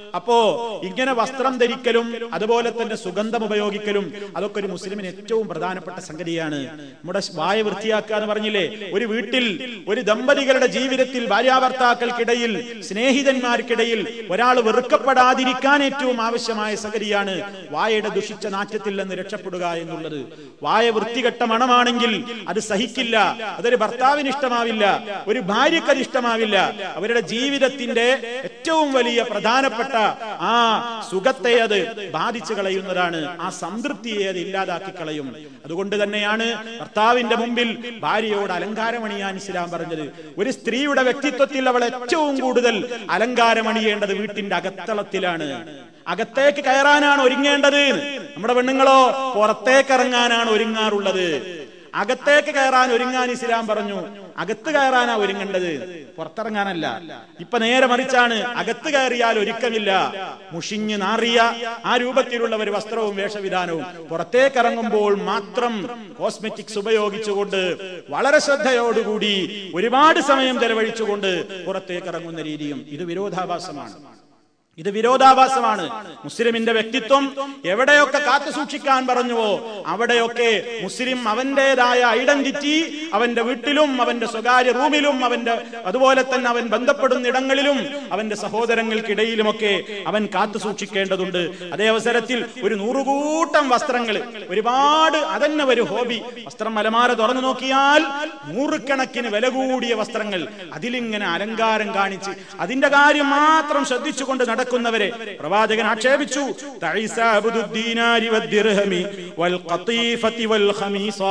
അപ്പോ ഇങ്ങനെ വസ്ത്രം ധരിക്കലും അതുപോലെ തന്നെ സുഗന്ധം ഉപയോഗിക്കലും അതൊക്കെ ഒരു മുസ്ലിമിന് ഏറ്റവും പ്രധാനപ്പെട്ട സംഗതിയാണ് നമ്മുടെ വായ വൃത്തിയാക്കുക എന്ന് പറഞ്ഞില്ലേ ഒരു വീട്ടിൽ ഒരു ദമ്പതികളുടെ ജീവിതത്തിൽ ഭാര്യാഭർത്താക്കൾക്കിടയിൽ സ്നേഹിതന്മാർക്കിടയിൽ ഒരാൾ വെറുക്കപ്പെടാതിരിക്കാൻ ഏറ്റവും ആവശ്യമായ സംഗതിയാണ് വായയുടെ ദുഷിച്ച നാറ്റത്തിൽ നിന്ന് രക്ഷപ്പെടുക എന്നുള്ളത് വായ വൃത്തികെട്ട മണമാണെങ്കിൽ അത് സഹിക്കില്ല അതൊരു ഭർത്താവിന് ഇഷ്ടമാവില്ല ഒരു ഭാര്യയ്ക്ക് അത് ഇഷ്ടമാവില്ല അവരുടെ ജീവിതത്തിന്റെ ഏറ്റവും വലിയ പ്രധാനപ്പെട്ട ആ സുഖത്തെ അത് ബാധിച്ചു കളയുന്നതാണ് ആ സംതൃപ്തിയെ അത് ഇല്ലാതാക്കി കളയും അതുകൊണ്ട് തന്നെയാണ് ഭർത്താവിന്റെ മുമ്പിൽ ഭാര്യയോട് അലങ്കാരമണിയാൻ ഇസ്ലാം പറഞ്ഞത് ഒരു സ്ത്രീയുടെ വ്യക്തിത്വത്തിൽ അവൾ ഏറ്റവും കൂടുതൽ അലങ്കാരമണിയേണ്ടത് വീട്ടിന്റെ അകത്തളത്തിലാണ് അകത്തേക്ക് കയറാനാണ് ഒരുങ്ങേണ്ടത് നമ്മുടെ പെണ്ണുങ്ങളോ പുറത്തേക്ക് ഇറങ്ങാനാണ് ഒരുങ്ങാറുള്ളത് അകത്തേക്ക് കയറാൻ ഒരുങ്ങാൻ ഇസ്ലാം പറഞ്ഞു അകത്ത് കയറാനാ ഒരുങ്ങേണ്ടത് പുറത്തിറങ്ങാനല്ല ഇപ്പൊ നേരെ മറിച്ചാണ് അകത്ത് കയറിയാൽ ഒരുക്കമില്ല മുഷിഞ്ഞ് നാറിയ ആ രൂപത്തിലുള്ള ഒരു വസ്ത്രവും വേഷവിധാനവും പുറത്തേക്ക് ഇറങ്ങുമ്പോൾ മാത്രം കോസ്മെറ്റിക്സ് ഉപയോഗിച്ചുകൊണ്ട് വളരെ ശ്രദ്ധയോടുകൂടി ഒരുപാട് സമയം ചെലവഴിച്ചുകൊണ്ട് പുറത്തേക്ക് ഇറങ്ങുന്ന രീതിയും ഇത് വിരോധാഭാസമാണ് ഇത് വിരോധാഭാസമാണ് മുസ്ലിമിന്റെ വ്യക്തിത്വം എവിടെയൊക്കെ കാത്തു സൂക്ഷിക്കാൻ പറഞ്ഞുവോ അവിടെയൊക്കെ മുസ്ലിം അവന്റേതായ ഐഡന്റിറ്റി അവന്റെ വീട്ടിലും അവന്റെ സ്വകാര്യ റൂമിലും അവന്റെ അതുപോലെ തന്നെ അവൻ ബന്ധപ്പെടുന്ന ഇടങ്ങളിലും അവന്റെ സഹോദരങ്ങൾക്കിടയിലുമൊക്കെ അവൻ കാത്തു സൂക്ഷിക്കേണ്ടതുണ്ട് അതേ അവസരത്തിൽ ഒരു നൂറുകൂട്ടം വസ്ത്രങ്ങൾ ഒരുപാട് അതന്നെ ഒരു ഹോബി വസ്ത്രം മലമാര തുറന്നു നോക്കിയാൽ നൂറുകണക്കിന് വില കൂടിയ വസ്ത്രങ്ങൾ അതിലിങ്ങനെ അലങ്കാരം കാണിച്ച് അതിന്റെ കാര്യം മാത്രം ശ്രദ്ധിച്ചുകൊണ്ട് നടക്കുന്നവരെ പ്രവാചകൻ ആക്ഷേപിച്ചു തഈസ അബ്ദുദ്ദീനാരി വദ്ദിർഹമി വൽ ഖതീഫതി വൽ ഖമീസാ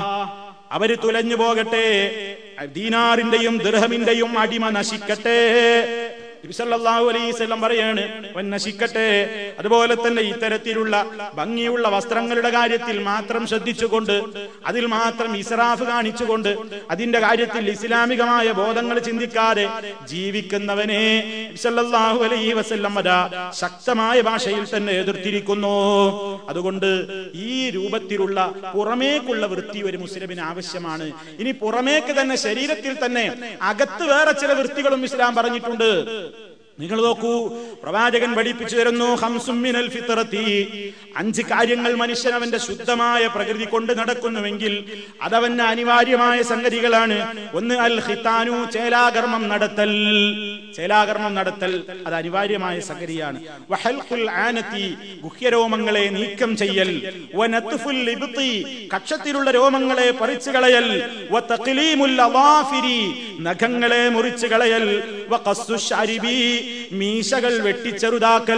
അവര് തുലഞ്ഞു പോകട്ടെ ദീനാറിന്റെയും ദിർഹമിന്റെയും അടിമ നശിക്കട്ടെ നബി സല്ലല്ലാഹു അലൈഹി വസല്ലം പറയാണ് അവൻ നശിക്കട്ടെ അതുപോലെ തന്നെ ഇത്തരത്തിലുള്ള ഭംഗിയുള്ള വസ്ത്രങ്ങളുടെ കാര്യത്തിൽ മാത്രം ശ്രദ്ധിച്ചുകൊണ്ട് അതിൽ മാത്രം ഇസ്രാഫ് കാണിച്ചുകൊണ്ട് അതിന്റെ കാര്യത്തിൽ ഇസ്ലാമികമായ ബോധങ്ങൾ ചിന്തിക്കാതെ ജീവിക്കുന്നവനെ നബി സല്ലല്ലാഹു അലൈഹി വസല്ലം അതാ ശക്തമായ ഭാഷയിൽ തന്നെ എതിർത്തിരിക്കുന്നു അതുകൊണ്ട് ഈ രൂപത്തിലുള്ള പുറമേക്കുള്ള വൃത്തി ഒരു മുസ്ലിമിന് ആവശ്യമാണ് ഇനി പുറമേക്ക് തന്നെ ശരീരത്തിൽ തന്നെ അകത്ത് വേറെ ചില വൃത്തികളും ഇസ്ലാം പറഞ്ഞിട്ടുണ്ട് നിങ്ങൾ നോക്കൂ പ്രവാചകൻ പഠിപ്പിച്ചു തരുന്നു ഹംസും മിനൽ ഫിത്രത്തി അഞ്ച് കാര്യങ്ങൾ മനുഷ്യൻ അവന്റെ ശുദ്ധമായ പ്രകൃതി കൊണ്ട് നടക്കുന്നുവെങ്കിൽ അതവന് അനിവാര്യമായ സംഗതികളാണ് ഒന്ന് അൽ ഹിത്താനു ചേലാകർമ്മം നടത്തൽ ചേലാകർമ്മം നടത്തൽ അത് അനിവാര്യമായ സംഗതിയാണ് വഹൽഖുൽ ആനത്തി ഗുഹ്യരോമങ്ങളെ നീക്കം ചെയ്യൽ വനത്ഫുൽ ലിബ്തി കക്ഷത്തിലുള്ള രോമങ്ങളെ പറിച്ചു കളയൽ വതഖ്ലീമുൽ അവാഫിരി നഖങ്ങളെ മുറിച്ചു കളയൽ വഖസ്സു ശരിബി മീശകൾ വെട്ടിച്ചെറുതാക്കൽ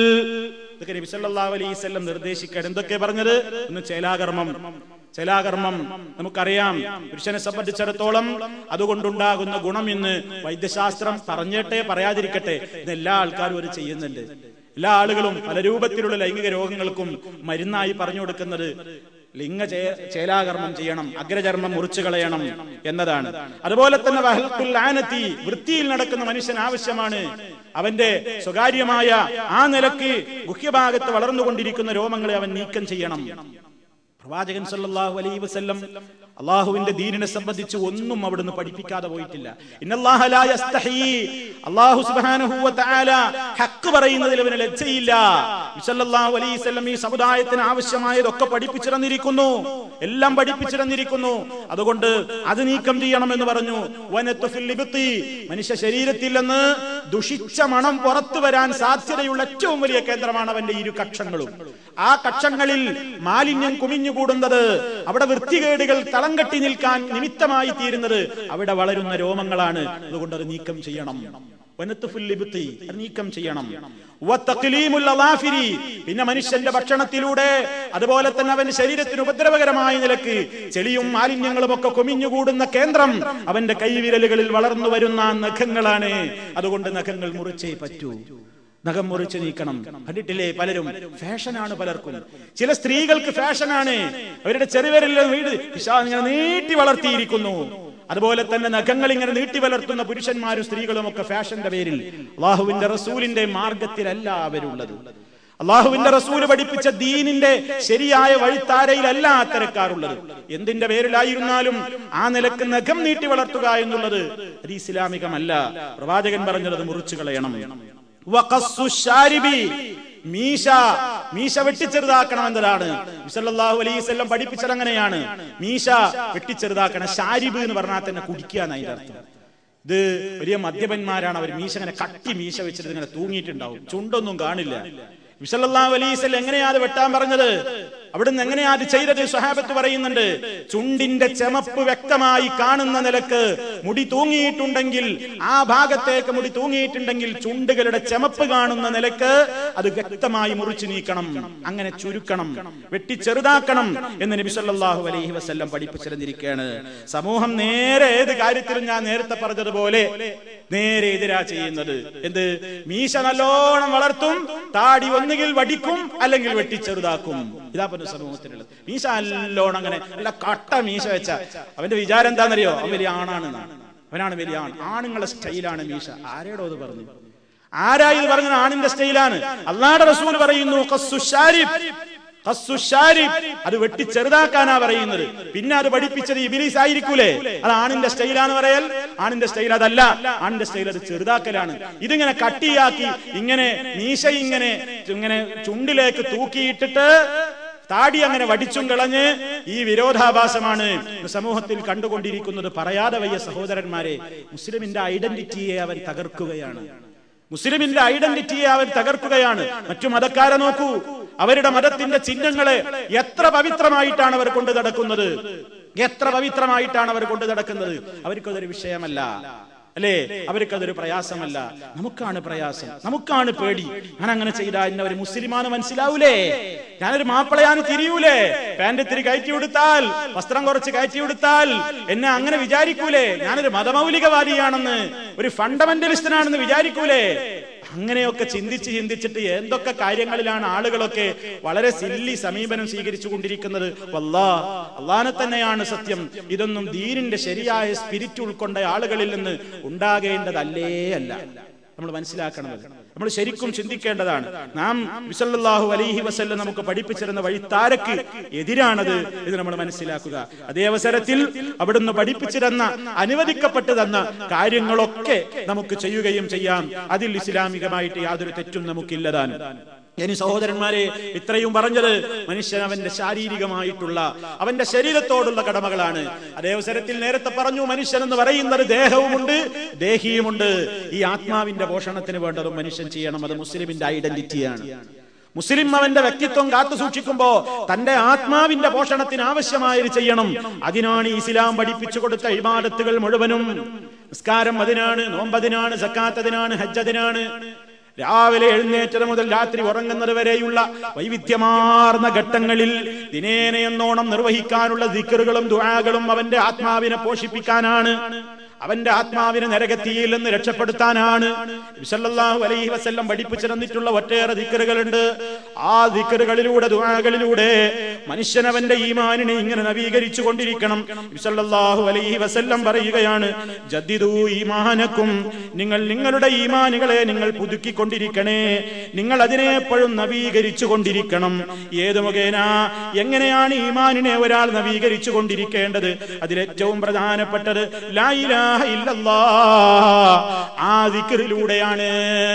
ഇതൊക്കെ നബി സല്ലല്ലാഹു അലൈഹി വസല്ലം നിർദ്ദേശിക്കാൻ എന്തൊക്കെ പറഞ്ഞത് ഒന്ന് ചേലാകർമ്മം ചേലാകർമ്മം നമുക്കറിയാം പുരുഷനെ സംബന്ധിച്ചിടത്തോളം അതുകൊണ്ടുണ്ടാകുന്ന ഗുണം ഇന്ന് വൈദ്യശാസ്ത്രം പറഞ്ഞേട്ടെ പറയാതിരിക്കട്ടെ ഇത് എല്ലാ ആൾക്കാരും അത് ചെയ്യുന്നുണ്ട് എല്ലാ ആളുകളും പല രൂപത്തിലുള്ള ലൈംഗിക രോഗങ്ങൾക്കും മരുന്നായി പറഞ്ഞു കൊടുക്കുന്നത് ലിംഗ ചേ- ചേലാകർമ്മം ചെയ്യണം അഗ്രചർമ്മം മുറിച്ചു കളയണം എന്നതാണ് അതുപോലെ തന്നെ വഹൽഖുൽ ആനത്തി വൃത്തിയിൽ നടക്കുന്ന മനുഷ്യൻ ആവശ്യമാണ് അവന്റെ സ്വകാര്യമായ ആ നിലക്ക് ഗുഹ്യഭാഗത്ത് വളർന്നുകൊണ്ടിരിക്കുന്ന രോമങ്ങളെ അവൻ നീക്കം ചെയ്യണം പ്രവാചകൻ സല്ലല്ലാഹു അലൈഹി വസല്ലം അള്ളാഹുവിന്റെ ദീനിനെ സംബന്ധിച്ച് ഒന്നും അവിടുന്ന് പഠിപ്പിക്കാതെ പോയിട്ടില്ല ഇന്നല്ലാഹ ലാ യസ്തഹീ അള്ളാഹു സുബ്ഹാനഹു വ തആല ഹക്ക് പറയുന്നതിൽ അവന് ലജ്ജയില്ല സല്ലല്ലാഹു അലൈഹി വസല്ലം ഈ സമുദായത്തിന് ആവശ്യമായതൊക്കെ പഠിപ്പിച്ചിരുന്നിരിക്കുന്നു എല്ലാം പഠിപ്പിച്ചിരുന്നിരിക്കുന്നു അതുകൊണ്ട് അത് നീക്കം ചെയ്യണമെന്ന് പറഞ്ഞു വനത്തു ഫിൽ ലിബ്തി മനുഷ്യ ശരീരത്തിൽ നിന്ന് ദുഷിച്ച മണം പുറത്തു വരാൻ സാധ്യതയുള്ള ഏറ്റവും വലിയ കേന്ദ്രമാണ് അവന്റെ ഇരു കക്ഷങ്ങളും ആ കക്ഷങ്ങളിൽ മാലിന്യം കുമിഞ്ഞുകൂടുന്നത് അവിടെ വൃത്തികേടുകൾ തളം കെട്ടി നിൽക്കാൻ നിമിത്തമായി തീരുന്നത് അവിടെ വളരുന്ന രോമങ്ങളാണ് അതുകൊണ്ട് അത് നീക്കം ചെയ്യണം വനത്തുഫുൽ ലിബ്തി, അത് നീക്കം ചെയ്യണം വത്തഖ്ലീമുൽ അളാഫിരി, പിന്നെ മനുഷ്യന്റെ ഭക്ഷണത്തിലൂടെ അതുപോലെ തന്നെ അവന്റെ ശരീരത്തിന് ഉപദ്രവകരമായ നിലക്ക് ചെളിയും മാലിന്യങ്ങളും ഒക്കെ കുമിഞ്ഞുകൂടുന്ന കേന്ദ്രം അവന്റെ കൈവിരലുകളിൽ വളർന്നു വരുന്ന നഖങ്ങളാണ് അതുകൊണ്ട് നഖങ്ങൾ മുറിച്ചേ പറ്റൂ നഖം മുറിച്ച് നീക്കണം കണ്ടിട്ടില്ലേ പലരും ഫാഷനാണ് പലർക്കും ചില സ്ത്രീകൾക്ക് ഫാഷനാണ് അവരുടെ ചെറുവിരലിലെ വീട് പിശാച് ഇങ്ങനെ നീട്ടി വളർത്തിയിരിക്കുന്നു അതുപോലെ തന്നെ നഖങ്ങൾ ഇങ്ങനെ നീട്ടി വളർത്തുന്ന പുരുഷന്മാരും സ്ത്രീകളും ഒക്കെ ഫാഷന്റെ പേരിൽ അള്ളാഹുവിന്റെ റസൂലിന്റെ മാർഗത്തിലല്ല അവരുള്ളത് അള്ളാഹുവിന്റെ റസൂല് പഠിപ്പിച്ച ദീനിന്റെ ശരിയായ വഴിത്താരയിലല്ല അത്തരക്കാരുള്ളത് എന്തിന്റെ പേരിലായിരുന്നാലും ആ നിലക്ക് നഖം നീട്ടി വളർത്തുക എന്നുള്ളത് അത് ഇസ്ലാമികമല്ല പ്രവാചകൻ പറഞ്ഞത് അത് മുറിച്ചു കളയണം വഖസ്സു ശാരിബി മീശ മീശ വെട്ടിച്ചെറുതാക്കണം എന്നതാണ് സല്ലല്ലാഹു അലൈഹി വസല്ലം പഠിപ്പിച്ചത് അങ്ങനെയാണ് മീശ വെട്ടിച്ചെറുതാക്കണം ഷാരിബ് എന്ന് പറഞ്ഞാൽ തന്നെ കുടിക്കുക എന്ന് അതിന്റെ അർത്ഥം ഇത് വലിയ മദ്യപന്മാരാണ് അവർ മീശ ഇങ്ങനെ കട്ടി മീശ വെച്ചിട്ട് ഇങ്ങനെ തൂങ്ങിയിട്ടുണ്ടാവും ചുണ്ടൊന്നും കാണില്ല വിസലല്ലാഹു അലൈസ് എങ്ങനെയാ അത് വെട്ടാൻ പറഞ്ഞത് അവിടുന്ന് എങ്ങനെയാ അത് ചെയ്തത് സ്വഹാബത്ത് പറയുന്നുണ്ട് ചുണ്ടിന്റെ ചെമപ്പ് വ്യക്തമായി കാണുന്ന നിലക്ക് മുടി തൂങ്ങിയിട്ടുണ്ടെങ്കിൽ ആ ഭാഗത്തേക്ക് മുടി തൂങ്ങിയിട്ടുണ്ടെങ്കിൽ ചുണ്ടുകളുടെ ചെമപ്പ് കാണുന്ന നിലക്ക് അത് വ്യക്തമായി മുറിച്ചു നീക്കണം അങ്ങനെ ചുരുക്കണം വെട്ടി ചെറുതാക്കണം എന്ന് നബി സല്ലല്ലാഹു അലൈഹി വസല്ലം പഠിപ്പിച്ചിരുന്നിരിക്കുകയാണ് സമൂഹം നേരെ ഏത് കാര്യത്തിലും ഞാൻ നേരത്തെ പറഞ്ഞതുപോലെ നേരെ എതിരാ ചെയ്യുന്നത് എന്ത് മീശ നല്ലോണം വളർത്തും താടി ഒന്നുകിൽ വടിക്കും അല്ലെങ്കിൽ വെട്ടിച്ചെറുതാക്കും ഇതാ പറഞ്ഞ സമൂഹത്തിലുള്ളത് മീശ നല്ലോണം അങ്ങനെ നല്ല കട്ട മീശ വെച്ച അവന്റെ വിചാരം എന്താണെന്നറിയോ അവൻ വലിയ ആണാണെന്നാണ് അവനാണ് വലിയ ആൺ ആണുങ്ങളെ സ്റ്റൈലാണ് മീശ ആരോടോ അത് പറഞ്ഞു ആരാ ഇത് പറഞ്ഞത് ആണിന്റെ സ്റ്റൈലാണ് അള്ളാടെ റസൂൽ പറയുന്നു ഖസ്സു ശാരിബ് ഖസ്സു ശാരിബ്. അത് വെട്ടി ചെറുതാക്കാനാ പറയുന്നത് പിന്നെ അത് പഠിപ്പിച്ചത് ഇബിലീസ് ആയിരിക്കൂലേ അത് ആണിന്റെ സ്റ്റൈലാന്ന് പറയൽ ആണിന്റെ സ്റ്റൈൽ അതല്ല ആണിന്റെ സ്റ്റൈൽ അത് ചെറുതാക്കലാണ് ഇതിങ്ങനെ കട്ടിയാക്കി ഇങ്ങനെ മീശ ഇങ്ങനെ ഇങ്ങനെ ചുണ്ടിലേക്ക് തൂക്കിയിട്ടിട്ട് താടി അങ്ങനെ വടിച്ചും കളഞ്ഞ് ഈ വിരോധാഭാസമാണ് സമൂഹത്തിൽ കണ്ടുകൊണ്ടിരിക്കുന്നത് പറയാതെ വയ്യ സഹോദരന്മാരെ മുസ്ലിമിന്റെ ഐഡന്റിറ്റിയെ അവൻ തകർക്കുകയാണ് മുസ്ലിമിന്റെ ഐഡന്റിറ്റിയെ അവർ തകർക്കുകയാണ് മറ്റു മതക്കാരെ നോക്കൂ അവരുടെ മതത്തിന്റെ ചിഹ്നങ്ങളെ എത്ര പവിത്രമായിട്ടാണ് അവർ കൊണ്ടു നടക്കുന്നത് എത്ര പവിത്രമായിട്ടാണ് അവർ കൊണ്ടു നടക്കുന്നത് അവർക്കതൊരു വിഷയമല്ല അല്ലേ അവർക്കതൊരു പ്രയാസമല്ല നമുക്കാണ് പ്രയാസം നമുക്കാണ് പേടി ഞാൻ അങ്ങനെ ചെയ്താൽ എന്നെ ഒരു മുസ്ലിമാന്ന് മനസ്സിലാവൂലേ ഞാനൊരു മാപ്പിളയാന്ന് തിരിയൂലേ പാന്റ് ഇത്തിരി കയറ്റി കൊടുത്താൽ വസ്ത്രം കുറച്ച് കയറ്റി കൊടുത്താൽ എന്നെ അങ്ങനെ വിചാരിക്കൂലേ ഞാനൊരു മതമൗലികവാദിയാണെന്ന് ഒരു ഫണ്ടമെന്റലിസ്റ്റിനാണെന്ന് വിചാരിക്കൂലേ അങ്ങനെയൊക്കെ ചിന്തിച്ച് ചിന്തിച്ചിട്ട് എന്തൊക്കെ കാര്യങ്ങളിലാണ് ആളുകളൊക്കെ വളരെ സില്ലി സമീപനം സ്വീകരിച്ചു കൊണ്ടിരിക്കുന്നത് വല്ലാ അള്ളാനെ തന്നെയാണ് സത്യം ഇതൊന്നും ദീനിന്റെ ശരിയായ സ്പിരിറ്റ് ഉൾക്കൊണ്ട ആളുകളിൽ നിന്ന് ഉണ്ടാകേണ്ടതല്ലേ അല്ല നമ്മൾ മനസ്സിലാക്കണം അത്. നമ്മൾ ശരിക്കും ചിന്തിക്കേണ്ടതാണ് നാം വിസല്ലാഹു അലൈഹി വസല്ലം നമുക്ക് പഠിപ്പിച്ചിരുന്ന വഴിത്താരക്ക് എതിരാണത് ഇത് നമ്മൾ മനസ്സിലാക്കുക അതേ അവസരത്തിൽ അവിടുന്ന് പഠിപ്പിച്ചിരുന്ന അനുവദിക്കപ്പെട്ടു തന്ന കാര്യങ്ങളൊക്കെ നമുക്ക് ചെയ്യുകയും ചെയ്യാം അതിൽ ഇസ്ലാമികമായിട്ട് യാതൊരു തെറ്റും നമുക്കില്ലതാനും ഇനി സഹോദരന്മാരെ ഇത്രയും പറഞ്ഞത് മനുഷ്യൻ അവന്റെ ശാരീരികമായിട്ടുള്ള അവന്റെ ശരീരത്തോടുള്ള കടമകളാണ് അതേ അവസരത്തിൽ നേരത്തെ പറഞ്ഞു മനുഷ്യൻ എന്ന് പറയുന്നത് ദേഹവുമുണ്ട് ദേഹിയുമുണ്ട് ഈ ആത്മാവിന്റെ പോഷണത്തിന് വേണ്ടതും മനുഷ്യൻ ചെയ്യണം അത് മുസ്ലിമിന്റെ ഐഡന്റിറ്റിയാണ് മുസ്ലിം അവന്റെ വ്യക്തിത്വം കാത്തു സൂക്ഷിക്കുമ്പോ തന്റെ ആത്മാവിന്റെ പോഷണത്തിന് ആവശ്യമായത് ചെയ്യണം അതിനാണ് ഇസ്ലാം പഠിപ്പിച്ചു കൊടുത്ത ഇബാദത്തുകൾ മുഴുവനും നിസ്കാരം അതിനാണ് നോമ്പതിനാണ് സക്കാത്ത് അതിനാണ് ഹജ്ജ് അതിനാണ് രാവിലെ എഴുന്നേറ്റത് മുതൽ രാത്രി ഉറങ്ങുന്നത് വരെയുള്ള വൈവിധ്യമാർന്ന ഘട്ടങ്ങളിൽ ദിനേന എന്നോണം നിർവഹിക്കാനുള്ള ദിക്കറുകളും ദുആകളും അവന്റെ ആത്മാവിനെ പോഷിപ്പിക്കാനാണ് അവന്റെ ആത്മാവിനെ നരകത്തിയിൽ നിന്ന് രക്ഷപ്പെടുത്താനാണ് വിസല്ലാഹു അലൈഹി വസല്ലം പഠിപ്പിച്ചു തന്നിട്ടുള്ള ഒറ്റേറെ ദിക്കറുകളുണ്ട് ആ ദിക്കറുകളിലൂടെ ദുആകളിലൂടെ മനുഷ്യൻ അവന്റെ ഈമാനിനെ ഇങ്ങനെ നവീകരിച്ചു കൊണ്ടിരിക്കണം വിസല്ലാഹു അലൈഹി വസല്ലം പറയുകയാണ് ജദ്ദിദു ഈമാനക്കും നിങ്ങൾ നിങ്ങളുടെ ഈമാനുകളെ നിങ്ങൾ പുതുക്കിക്കൊണ്ടിരിക്കണേ നിങ്ങൾ അതിനെ എപ്പോഴും നവീകരിച്ചു കൊണ്ടിരിക്കണം ഏത് മുഖേന എങ്ങനെയാണ് ഈമാനിനെ ഒരാൾ നവീകരിച്ചു കൊണ്ടിരിക്കേണ്ടത് അതിലേറ്റവും പ്രധാനപ്പെട്ടത് ലാ ഇലാഹ ഇല്ലല്ലാ ആ ദിക്റിലൂടെയാണ്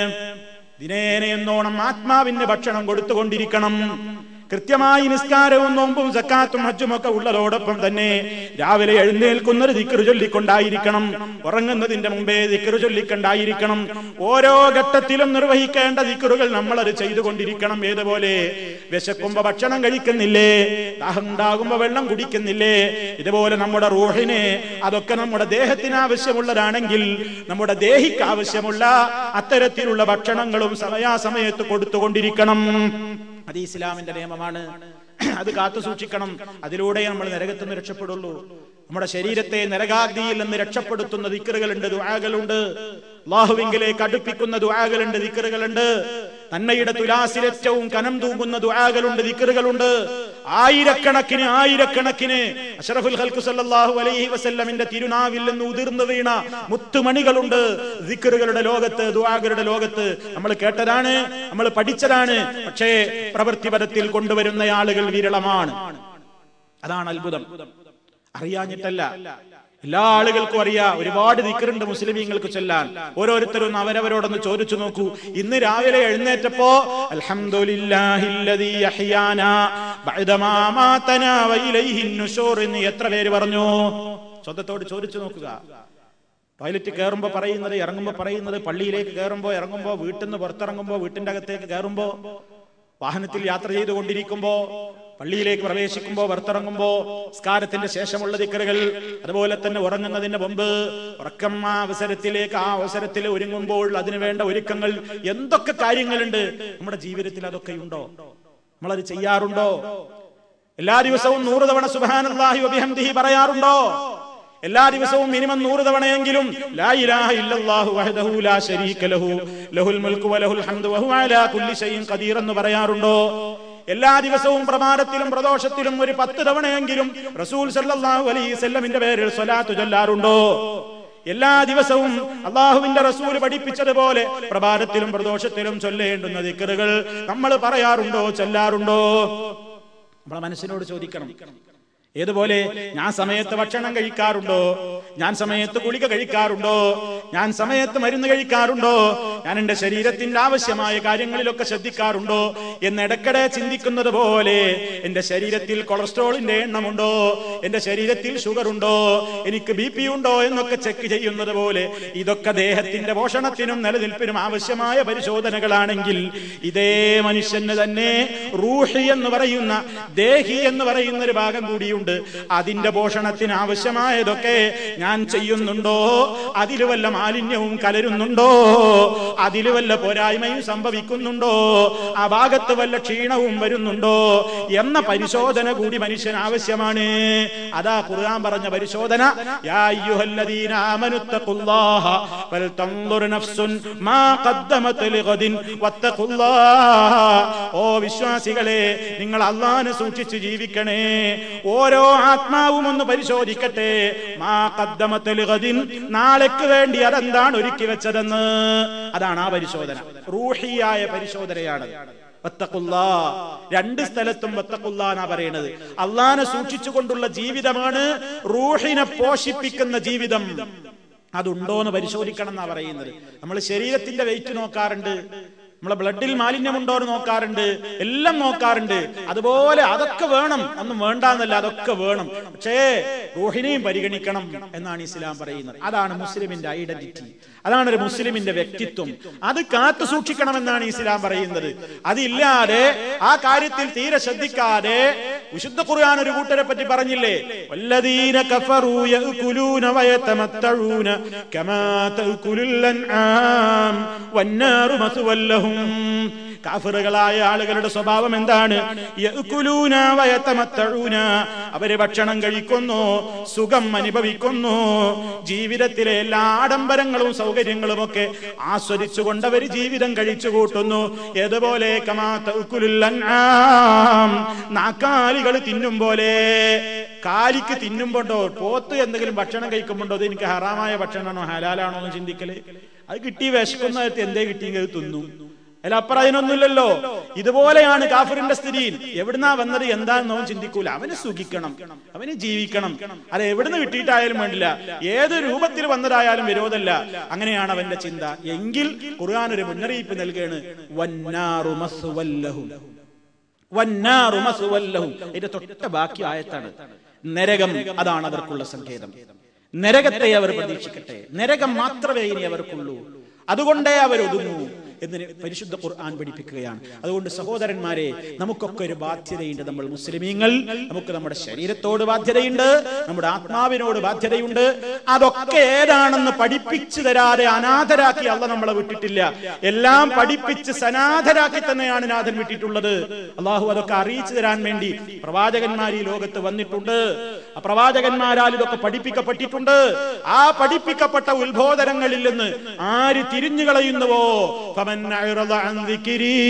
ദിനേന എന്നോണം ആത്മാവിന് ഭക്ഷണം കൊടുത്തുകൊണ്ടിരിക്കണം കൃത്യമായി നിസ്കാരവും നോമ്പും സക്കാത്തും ഹജ്ജും ഒക്കെ ഉള്ളതോടൊപ്പം തന്നെ രാവിലെ എഴുന്നേൽക്കുന്നൊരു ദിക്കറ് ചൊല്ലിക്കൊണ്ടായിരിക്കണം ഉറങ്ങുന്നതിന്റെ മുമ്പേ ദിക്കറ് ചൊല്ലിക്കൊണ്ടായിരിക്കണം ഓരോ ഘട്ടത്തിലും നിർവഹിക്കേണ്ട ദിക്കറുകൾ നമ്മൾ അത് ചെയ്തുകൊണ്ടിരിക്കണം ഏതുപോലെ വിശക്കുമ്പോ ഭക്ഷണം കഴിക്കുന്നില്ലേ ദാഹം ഉണ്ടാകുമ്പോ വെള്ളം കുടിക്കുന്നില്ലേ ഇതുപോലെ നമ്മുടെ റൂഹിനെ അതൊക്കെ നമ്മുടെ ദേഹത്തിന് ആവശ്യമുള്ളതാണെങ്കിൽ നമ്മുടെ ദേഹിക്ക് ആവശ്യമുള്ള അത്തരത്തിലുള്ള ഭക്ഷണങ്ങളും സമയാസമയത്ത് കൊടുത്തുകൊണ്ടിരിക്കണം അത് ഇസ്ലാമിന്റെ നിയമമാണ് അത് കാത്തു സൂക്ഷിക്കണം അതിലൂടെ നമ്മൾ നരകത്തിൽ നിന്ന് രക്ഷപ്പെടുള്ളൂ നമ്മുടെ ശരീരത്തെ നരകാഗ്നിയിൽ നിന്ന് രക്ഷപ്പെടുത്തുന്ന ദിക്കറുകളുണ്ട് ദുആകളുണ്ട് അള്ളാഹുവിങ്കിലേക്ക് അടുപ്പിക്കുന്ന ദുആകളുണ്ട് ദിക്കറുകളുണ്ട് നന്മയുടെ തുലാസിൽ ഏറ്റവും കനം തൂങ്ങുന്ന ദുആകളുണ്ട് ദിക്കറുകളുണ്ട് ആയിരക്കണക്കിന് ആയിരക്കണക്കിന് അഷറഫുൽ ഖൽഖു സല്ലല്ലാഹു അലൈഹി വസല്ലമിന്റെ തിരുനാവിൽ നിന്ന് ഉതിർന്നു വീണ മുത്തുമണികളുണ്ട് ദിക്കറുകളുടെ ലോകത്ത് ദുആകളുടെ ലോകത്ത് നമ്മൾ കേട്ടതാണ് നമ്മൾ പഠിച്ചതാണ് പക്ഷേ പ്രവൃത്തിപരത്തിൽ കൊണ്ടുവരുന്ന ആളുകൾ വിരളമാണ് അതാണ് അത്ഭുതം അറിയാഞ്ഞിട്ടല്ല എല്ലാ ആളുകൾക്കും അറിയാം ഒരുപാട് ദിക്കറുണ്ട് മുസ്ലിമീങ്ങൾക്ക് ചൊല്ലാൻ ഓരോരുത്തരും അവരവരോടൊന്ന് ചോദിച്ചു നോക്കൂ ഇന്ന് രാവിലെ എഴുന്നേറ്റപ്പോ അൽഹംദുലില്ലാഹില്ലദീ അഹ്യാനാ ബഅദമാ മാതനാ വഇലൈഹിൻ നുശൂർ എന്ന് എത്ര പേര് പറഞ്ഞു സ്വന്തത്തോട് ചോദിച്ചു നോക്കുക ടോയ്ലറ്റ് കയറുമ്പോൾ പറയുന്നത് ഇറങ്ങുമ്പോൾ പറയുന്നത് പള്ളിയിലേക്ക് കയറുമ്പോൾ ഇറങ്ങുമ്പോൾ വീട്ടിൽ നിന്ന് പുറത്തിറങ്ങുമ്പോൾ വീട്ടിന്റെ അകത്തേക്ക് കയറുമ്പോൾ വാഹനത്തിൽ യാത്ര ചെയ്തുകൊണ്ടിരിക്കുമ്പോ പള്ളിയിലേക്ക് പ്രവേശിക്കുമ്പോ പുറത്തിറങ്ങുമ്പോ സ്കാരത്തിന്റെ ശേഷമുള്ള ദിക്കറുകൾ അതുപോലെ തന്നെ ഉറങ്ങുന്നതിന് മുമ്പ് ഉറക്കം ആ അവസരത്തിലേക്ക് ആ അവസരത്തിൽ ഒരുങ്ങുമ്പോൾ അതിനു വേണ്ട ഒരുക്കങ്ങൾ എന്തൊക്കെ കാര്യങ്ങളുണ്ട് നമ്മുടെ ജീവിതത്തിൽ അതൊക്കെ ഉണ്ടോ നമ്മളത് ചെയ്യാറുണ്ടോ എല്ലാ ദിവസവും നൂറ് തവണ സുബാനല്ലാഹി വബിഹംദിഹി പറയാറുണ്ടോ എല്ലാ ദിവസവും മിനിമം നൂറ് തവണയെങ്കിലും ലാ ഇലാഹ ഇല്ലല്ലാഹു വഹ്ദഹു ലാ ശരീക ലഹു ലഹുൽ മുൽക്കു വലഹുൽ ഹംദു വഹുവ അലാ കുല്ലി ഷൈഇൻ ഖദീർ എന്ന് പറയാറുണ്ടോ എല്ലാ ദിവസവും പ്രഭാതത്തിലും പ്രദോഷത്തിലും ഒരു പത്ത് തവണയെങ്കിലും റസൂൽ സല്ലല്ലാഹു അലൈഹി വസല്ലമിന്റെ പേരിൽ സ്വലാത്ത് ചൊല്ലാറുണ്ടോ എല്ലാ ദിവസവും അള്ളാഹുവിന്റെ റസൂൽ പഠിപ്പിച്ചതുപോലെ പ്രഭാതത്തിലും പ്രദോഷത്തിലും ചൊല്ലേണ്ടുന്ന ദിക്കറുകൾ നമ്മൾ പറയാറുണ്ടോ ചൊല്ലാറുണ്ടോ നമ്മളെ മനസ്സിനോട് ചോദിക്കണം ഏതുപോലെ ഞാൻ സമയത്ത് ഭക്ഷണം കഴിക്കാറുണ്ടോ ഞാൻ സമയത്ത് ഗുളിക കഴിക്കാറുണ്ടോ ഞാൻ സമയത്ത് മരുന്ന് കഴിക്കാറുണ്ടോ ഞാൻ എന്റെ ശരീരത്തിന്റെ ആവശ്യമായ കാര്യങ്ങളിലൊക്കെ ശ്രദ്ധിക്കാറുണ്ടോ എന്ന് ഇടയ്ക്കിടെ ചിന്തിക്കുന്നത് പോലെ എന്റെ ശരീരത്തിൽ കൊളസ്ട്രോളിന്റെ എണ്ണമുണ്ടോ എന്റെ ശരീരത്തിൽ ഷുഗർ ഉണ്ടോ എനിക്ക് ബി പി ഉണ്ടോ എന്നൊക്കെ ചെക്ക് ചെയ്യുന്നത് പോലെ ഇതൊക്കെ ദേഹത്തിന്റെ പോഷണത്തിനും നിലനിൽപ്പിനും ആവശ്യമായ പരിശോധനകളാണെങ്കിൽ ഇതേ മനുഷ്യന് തന്നെ റൂഹി എന്ന് പറയുന്ന ദേഹി എന്ന് പറയുന്ന ഒരു ഭാഗം കൂടിയുണ്ട് അതിന്റെ പോഷണത്തിന് ആവശ്യമായതൊക്കെ ഞാൻ ചെയ്യുന്നുണ്ടോ അതിൽ വല്ല മാലിന്യവും കലരുന്നുണ്ടോ അതിൽ വല്ല പോരായ്മയും സംഭവിക്കുന്നുണ്ടോ ആ ഭാഗത്ത് വല്ല ക്ഷീണവും വരുന്നുണ്ടോ എന്ന പരിശോധന കൂടി മനുഷ്യൻ ആവശ്യമാണ് അതാ ഖുർആൻ പറഞ്ഞ പരിശോധന യാ അയ്യുഹല്ലദീന ആമനുത്തഖുല്ലാഹ ഫൽതൻദുർ നഫ്സുൻ മാ ഖദ്ദമത് ലിഗദിൻ വത്തഖുല്ലാഹ ഓ വിശ്വാസികളെ നിങ്ങൾ അള്ളാഹനെ സൂക്ഷിച്ച് ജീവിക്കണേ ഓരോ ആത്മാവും ഒന്ന് പരിശോധിക്കട്ടെ മാ ഖദ്ദമത് ലിഗദിൻ നാളേക്ക് വേണ്ടി അതെന്താണ് ഒരുക്കി വെച്ചതെന്ന് അതാണ് ആ പരിശോധന റൂഹിയായ പരിശോധനയാണ് വത്തഖുല്ലാ. രണ്ട് സ്ഥലത്തും വത്തഖുല്ലാ എന്നാ പറയുന്നത് അള്ളാനെ സൂക്ഷിച്ചുകൊണ്ടുള്ള ജീവിതമാണ് റൂഹിനെ പോഷിപ്പിക്കുന്ന ജീവിതം അതുണ്ടോ എന്ന് പരിശോധിക്കണം എന്നാ പറയുന്നത് നമ്മൾ ശരീരത്തിന്റെ വെയിറ്റ് നോക്കാറുണ്ട് നമ്മളെ ബ്ലഡിൽ മാലിന്യമുണ്ടോ എന്ന് നോക്കാറുണ്ട് എല്ലാം നോക്കാറുണ്ട് അതുപോലെ അതൊക്കെ വേണം ഒന്നും വേണ്ടാന്നല്ല അതൊക്കെ വേണം പക്ഷേ റൂഹിനെയും പരിഗണിക്കണം എന്നാണ് ഇസ്ലാം പറയുന്നത് അതാണ് മുസ്ലിമിന്റെ ഐഡന്റിറ്റി അതാണ് ഒരു മുസ്ലിമിന്റെ വ്യക്തിത്വം അത് കാത്തു സൂക്ഷിക്കണമെന്നാണ് ഇസ്ലാം പറയുന്നത് അതില്ലാതെ ആ കാര്യത്തിൽ തീരെ ശ്രദ്ധിക്കാതെ വിശുദ്ധ ഖുർആൻ ഒരു കൂട്ടരെ പറ്റി പറഞ്ഞില്ലേ വല്ലദീന കഫറൂ യഅകുലൂന വയതമത്തഊന കമാ തഅകുലുൽ അൻആം വന്നാറു മസ്വല്ലഹും കാഫിറുകളായ ആളുകളുടെ സ്വഭാവം എന്താണ് യഅകുലൂന വയതമത്തഊന അവര് ഭക്ഷണം കഴിക്കുന്നു സുഖം അനുഭവിക്കുന്നു ജീവിതത്തിലെ എല്ലാ ആഡംബരങ്ങളും സൗകര്യങ്ങളും ഒക്കെ ആസ്വദിച്ചുകൊണ്ട് അവർ ജീവിതം കഴിച്ചു കൂട്ടുന്നു ഏതുപോലെ കമാ തഅകുലുൽ അൻആം നാക്കാലികൾ തിന്നും പോലെ കാലിക്ക് തിന്നുമ്പോണ്ടോ പോത്ത് എന്തെങ്കിലും ഭക്ഷണം കഴിക്കുമ്പോണ്ടോ അത് എനിക്ക് ഹറാമായ ഭക്ഷണമാണോ ഹലാലാണോ എന്ന് ചിന്തിക്കല് അത് കിട്ടി വിശക്കുന്ന നേരത്ത് എന്തേ കിട്ടിയെങ്കിൽ അത് തിന്നും അല്ല അപ്പുറം അതിനൊന്നുമില്ലല്ലോ ഇതുപോലെയാണ് കാഫിറിന്റെ സ്ഥിതി എവിടുന്നാ വന്നത് എന്താണെന്ന് അവൻ ചിന്തിക്കൂല അവന് സുഖിക്കണം അവന് ജീവിക്കണം അത് എവിടുന്ന് കിട്ടിയിട്ടായാലും വേണ്ടില്ല ഏത് രൂപത്തിൽ വന്നതായാലും വിരോധമല്ല അങ്ങനെയാണ് അവന്റെ ചിന്ത എങ്കിൽ ഖുർആൻ ഒരു മുന്നറിയിപ്പ് നൽകുകയാണ് വന്നാറു മസ്വല്ലഹും വന്നാറു മസ്വല്ലഹും ഇതിന്റെ തൊട്ട ബാക്കി ആയത്താണ് നരകം അതാണ് അവർക്കുള്ള സങ്കേതം നരകത്തെ അവർ പ്രതീക്ഷിക്കട്ടെ നരകം മാത്രമേ ഇനി അവർക്കുള്ളൂ അതുകൊണ്ടേ അവർ ഒതുങ്ങൂ എന്ന് പരിശുദ്ധ ഖുർആൻ പഠിപ്പിക്കുകയാണ് അതുകൊണ്ട് സഹോദരന്മാരെ നമുക്കൊക്കെ ഒരു ബാധ്യതയുണ്ട് നമ്മൾ മുസ്ലിമീങ്ങൾ നമുക്ക് നമ്മുടെ ശരീരത്തോട് ബാധ്യതയുണ്ട് നമ്മുടെ ആത്മാവിനോട് ബാധ്യതയുണ്ട് അതൊക്കെ ഏതാണെന്ന് പഠിപ്പിച്ചു തരാതെ അനാഥരാക്കി അല്ല നമ്മളെ വിട്ടിട്ടില്ല എല്ലാം പഠിപ്പിച്ച് സനാഥരാക്കി തന്നെയാണ് നാഥൻ വിട്ടിട്ടുള്ളത് അള്ളാഹു അതൊക്കെ അറിയിച്ചു തരാൻ വേണ്ടി പ്രവാചകന്മാർ ഈ ലോകത്ത് വന്നിട്ടുണ്ട് ആ പ്രവാചകന്മാരാൽ ഇതൊക്കെ പഠിപ്പിക്കപ്പെട്ടിട്ടുണ്ട് ആ പഠിപ്പിക്കപ്പെട്ട ഉത്ബോധനങ്ങളിൽ നിന്ന് ആര് തിരിഞ്ഞു കളയുന്നുവോ فمن أعرض عن ذكري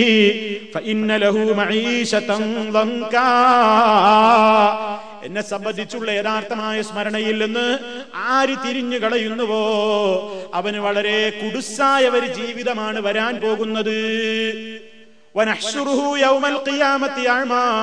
فإن له معيشة ضنكا എന്നെ സംബന്ധിച്ചുള്ള യഥാർത്ഥമായ സ്മരണയിൽ നിന്ന് ആര് തിരിഞ്ഞു കളയുന്നുവോ അവന് വളരെ കുടുസായ ഒരു ജീവിതമാണ് വരാൻ പോകുന്നത് വനഹ്ശുറുഹു യൗമൽ ഖിയാമത്തി അഅ്മാ.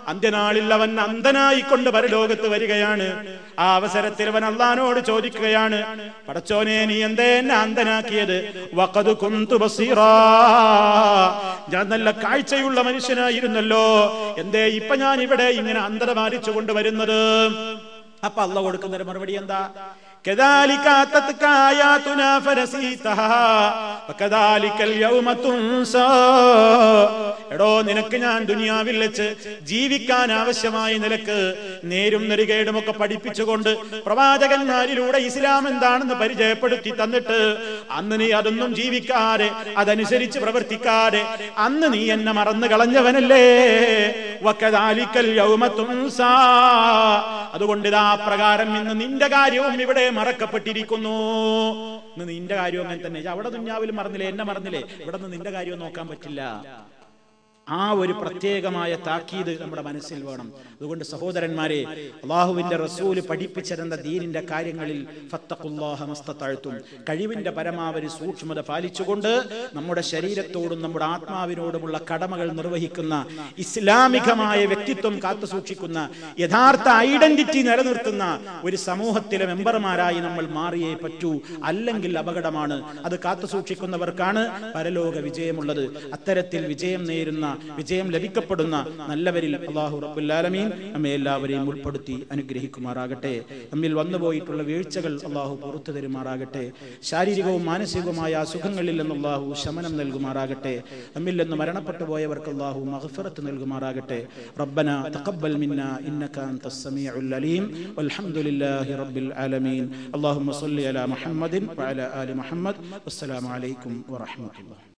അന്ത്യനാളിൽ അവൻ അന്ധനായി കൊണ്ട് പരലോകത്ത് വരികയാണ് ആ അവസരത്തിൽ അവൻ അള്ളഹാനോട് ചോദിക്കുകയാണ് പടച്ചോനെ നീ എന്തേ എന്നെ അന്ധനാക്കിയത് വഖദ് കുന്തു ബസീറാ ഞാൻ നല്ല കാഴ്ചയുള്ള മനുഷ്യനായിരുന്നല്ലോ എന്തേ ഇപ്പൊ ഞാൻ ഇവിടെ ഇങ്ങനെ അന്ധത മാരിച്ചു കൊണ്ടുവരുന്നത് അപ്പൊ അള്ള കൊടുക്കുന്ന ഒരു മറുപടി എന്താ كذلك أتتك آياتنا فنسيتها وكذلك اليوم تنسى എടോ നിനക്ക് ഞാൻ ദുനിയാവിൽ വെച്ച് ജീവിക്കാൻ ആവശ്യമായ നിലക്ക് നേരും നെറുകേടും ഒക്കെ പഠിപ്പിച്ചുകൊണ്ട് പ്രവാചകന്മാരിലൂടെ ഇസ്ലാം എന്താണെന്ന് പരിചയപ്പെടുത്തി തന്നിട്ട് അന്ന് നീ അതൊന്നും ജീവിക്കാതെ അതനുസരിച്ച് പ്രവർത്തിക്കാതെ അന്ന് നീ എന്നെ മറന്നു കളഞ്ഞവനല്ലേ വക്കദാലിക്കൽ യൗമ തുൻസാ. അതുകൊണ്ട് ഇതാ പ്രകാരം ഇന്ന് നിന്റെ കാര്യവും ഇവിടെ മറക്കപ്പെട്ടിരിക്കുന്നു ഇന്ന് നിന്റെ കാര്യവും അങ്ങനെ തന്നെ അവിടെ ദുഞ്ഞാവിൽ മറന്നില്ലേ എന്നെ മറന്നില്ലേ ഇവിടെ നിന്ന് നിന്റെ കാര്യവും നോക്കാൻ പറ്റില്ല ആ ഒരു പ്രത്യേകമായ താക്കീത് നമ്മുടെ മനസ്സിൽ വേണം അതുകൊണ്ട് സഹോദരന്മാരെ അള്ളാഹുവിന്റെ റസൂല് പഠിപ്പിച്ചിരുന്ന ദീനിന്റെ കാര്യങ്ങളിൽ ഫത്തഖുല്ലാഹ മസ്തത്താഴ്ത്തും കഴിവിന്റെ പരമാവധി സൂക്ഷ്മത പാലിച്ചുകൊണ്ട് നമ്മുടെ ശരീരത്തോടും നമ്മുടെ ആത്മാവിനോടുമുള്ള കടമകൾ നിർവഹിക്കുന്ന ഇസ്ലാമികമായ വ്യക്തിത്വം കാത്തു സൂക്ഷിക്കുന്ന യഥാർത്ഥ ഐഡന്റിറ്റി നിലനിർത്തുന്ന ഒരു സമൂഹത്തിലെ മെമ്പർമാരായി നമ്മൾ മാറിയേ പറ്റൂ അല്ലെങ്കിൽ അപകടമാണ് അത് കാത്തു സൂക്ഷിക്കുന്നവർക്കാണ് പരലോക വിജയമുള്ളത് അത്തരത്തിൽ വിജയം നേരുന്ന വിജയം ലഭിക്കപ്പെടുന്ന നല്ലവരിൽ അള്ളാഹു റബ്ബുല്ലാലമീൻ നമ്മെ എല്ലാവരെയും ഉൾപ്പെടുത്തി അനുഗ്രഹിക്കുമാറാകട്ടെ നമ്മിൽ വന്നുപോയിട്ടുള്ള വീഴ്ചകൾ അള്ളാഹു പുറത്തു തരുമാറാകട്ടെ ശാരീരികവും മാനസികവുമായ അസുഖങ്ങളിൽ നിന്ന് അള്ളാഹു ശമനം നൽകുമാറാകട്ടെ നമ്മിൽ നിന്ന് മരണപ്പെട്ടു പോയവർക്ക് അള്ളാഹു മഹഫറത്ത് നൽകുമാറാകട്ടെ റബ്ബന തഖബ്ബൽ മിന്ന ഇന്നക അൻത السميع العليم والحمد لله رب العالمين اللهم صل على محمد وعلى آل محمد والسلام عليكم ورحمة الله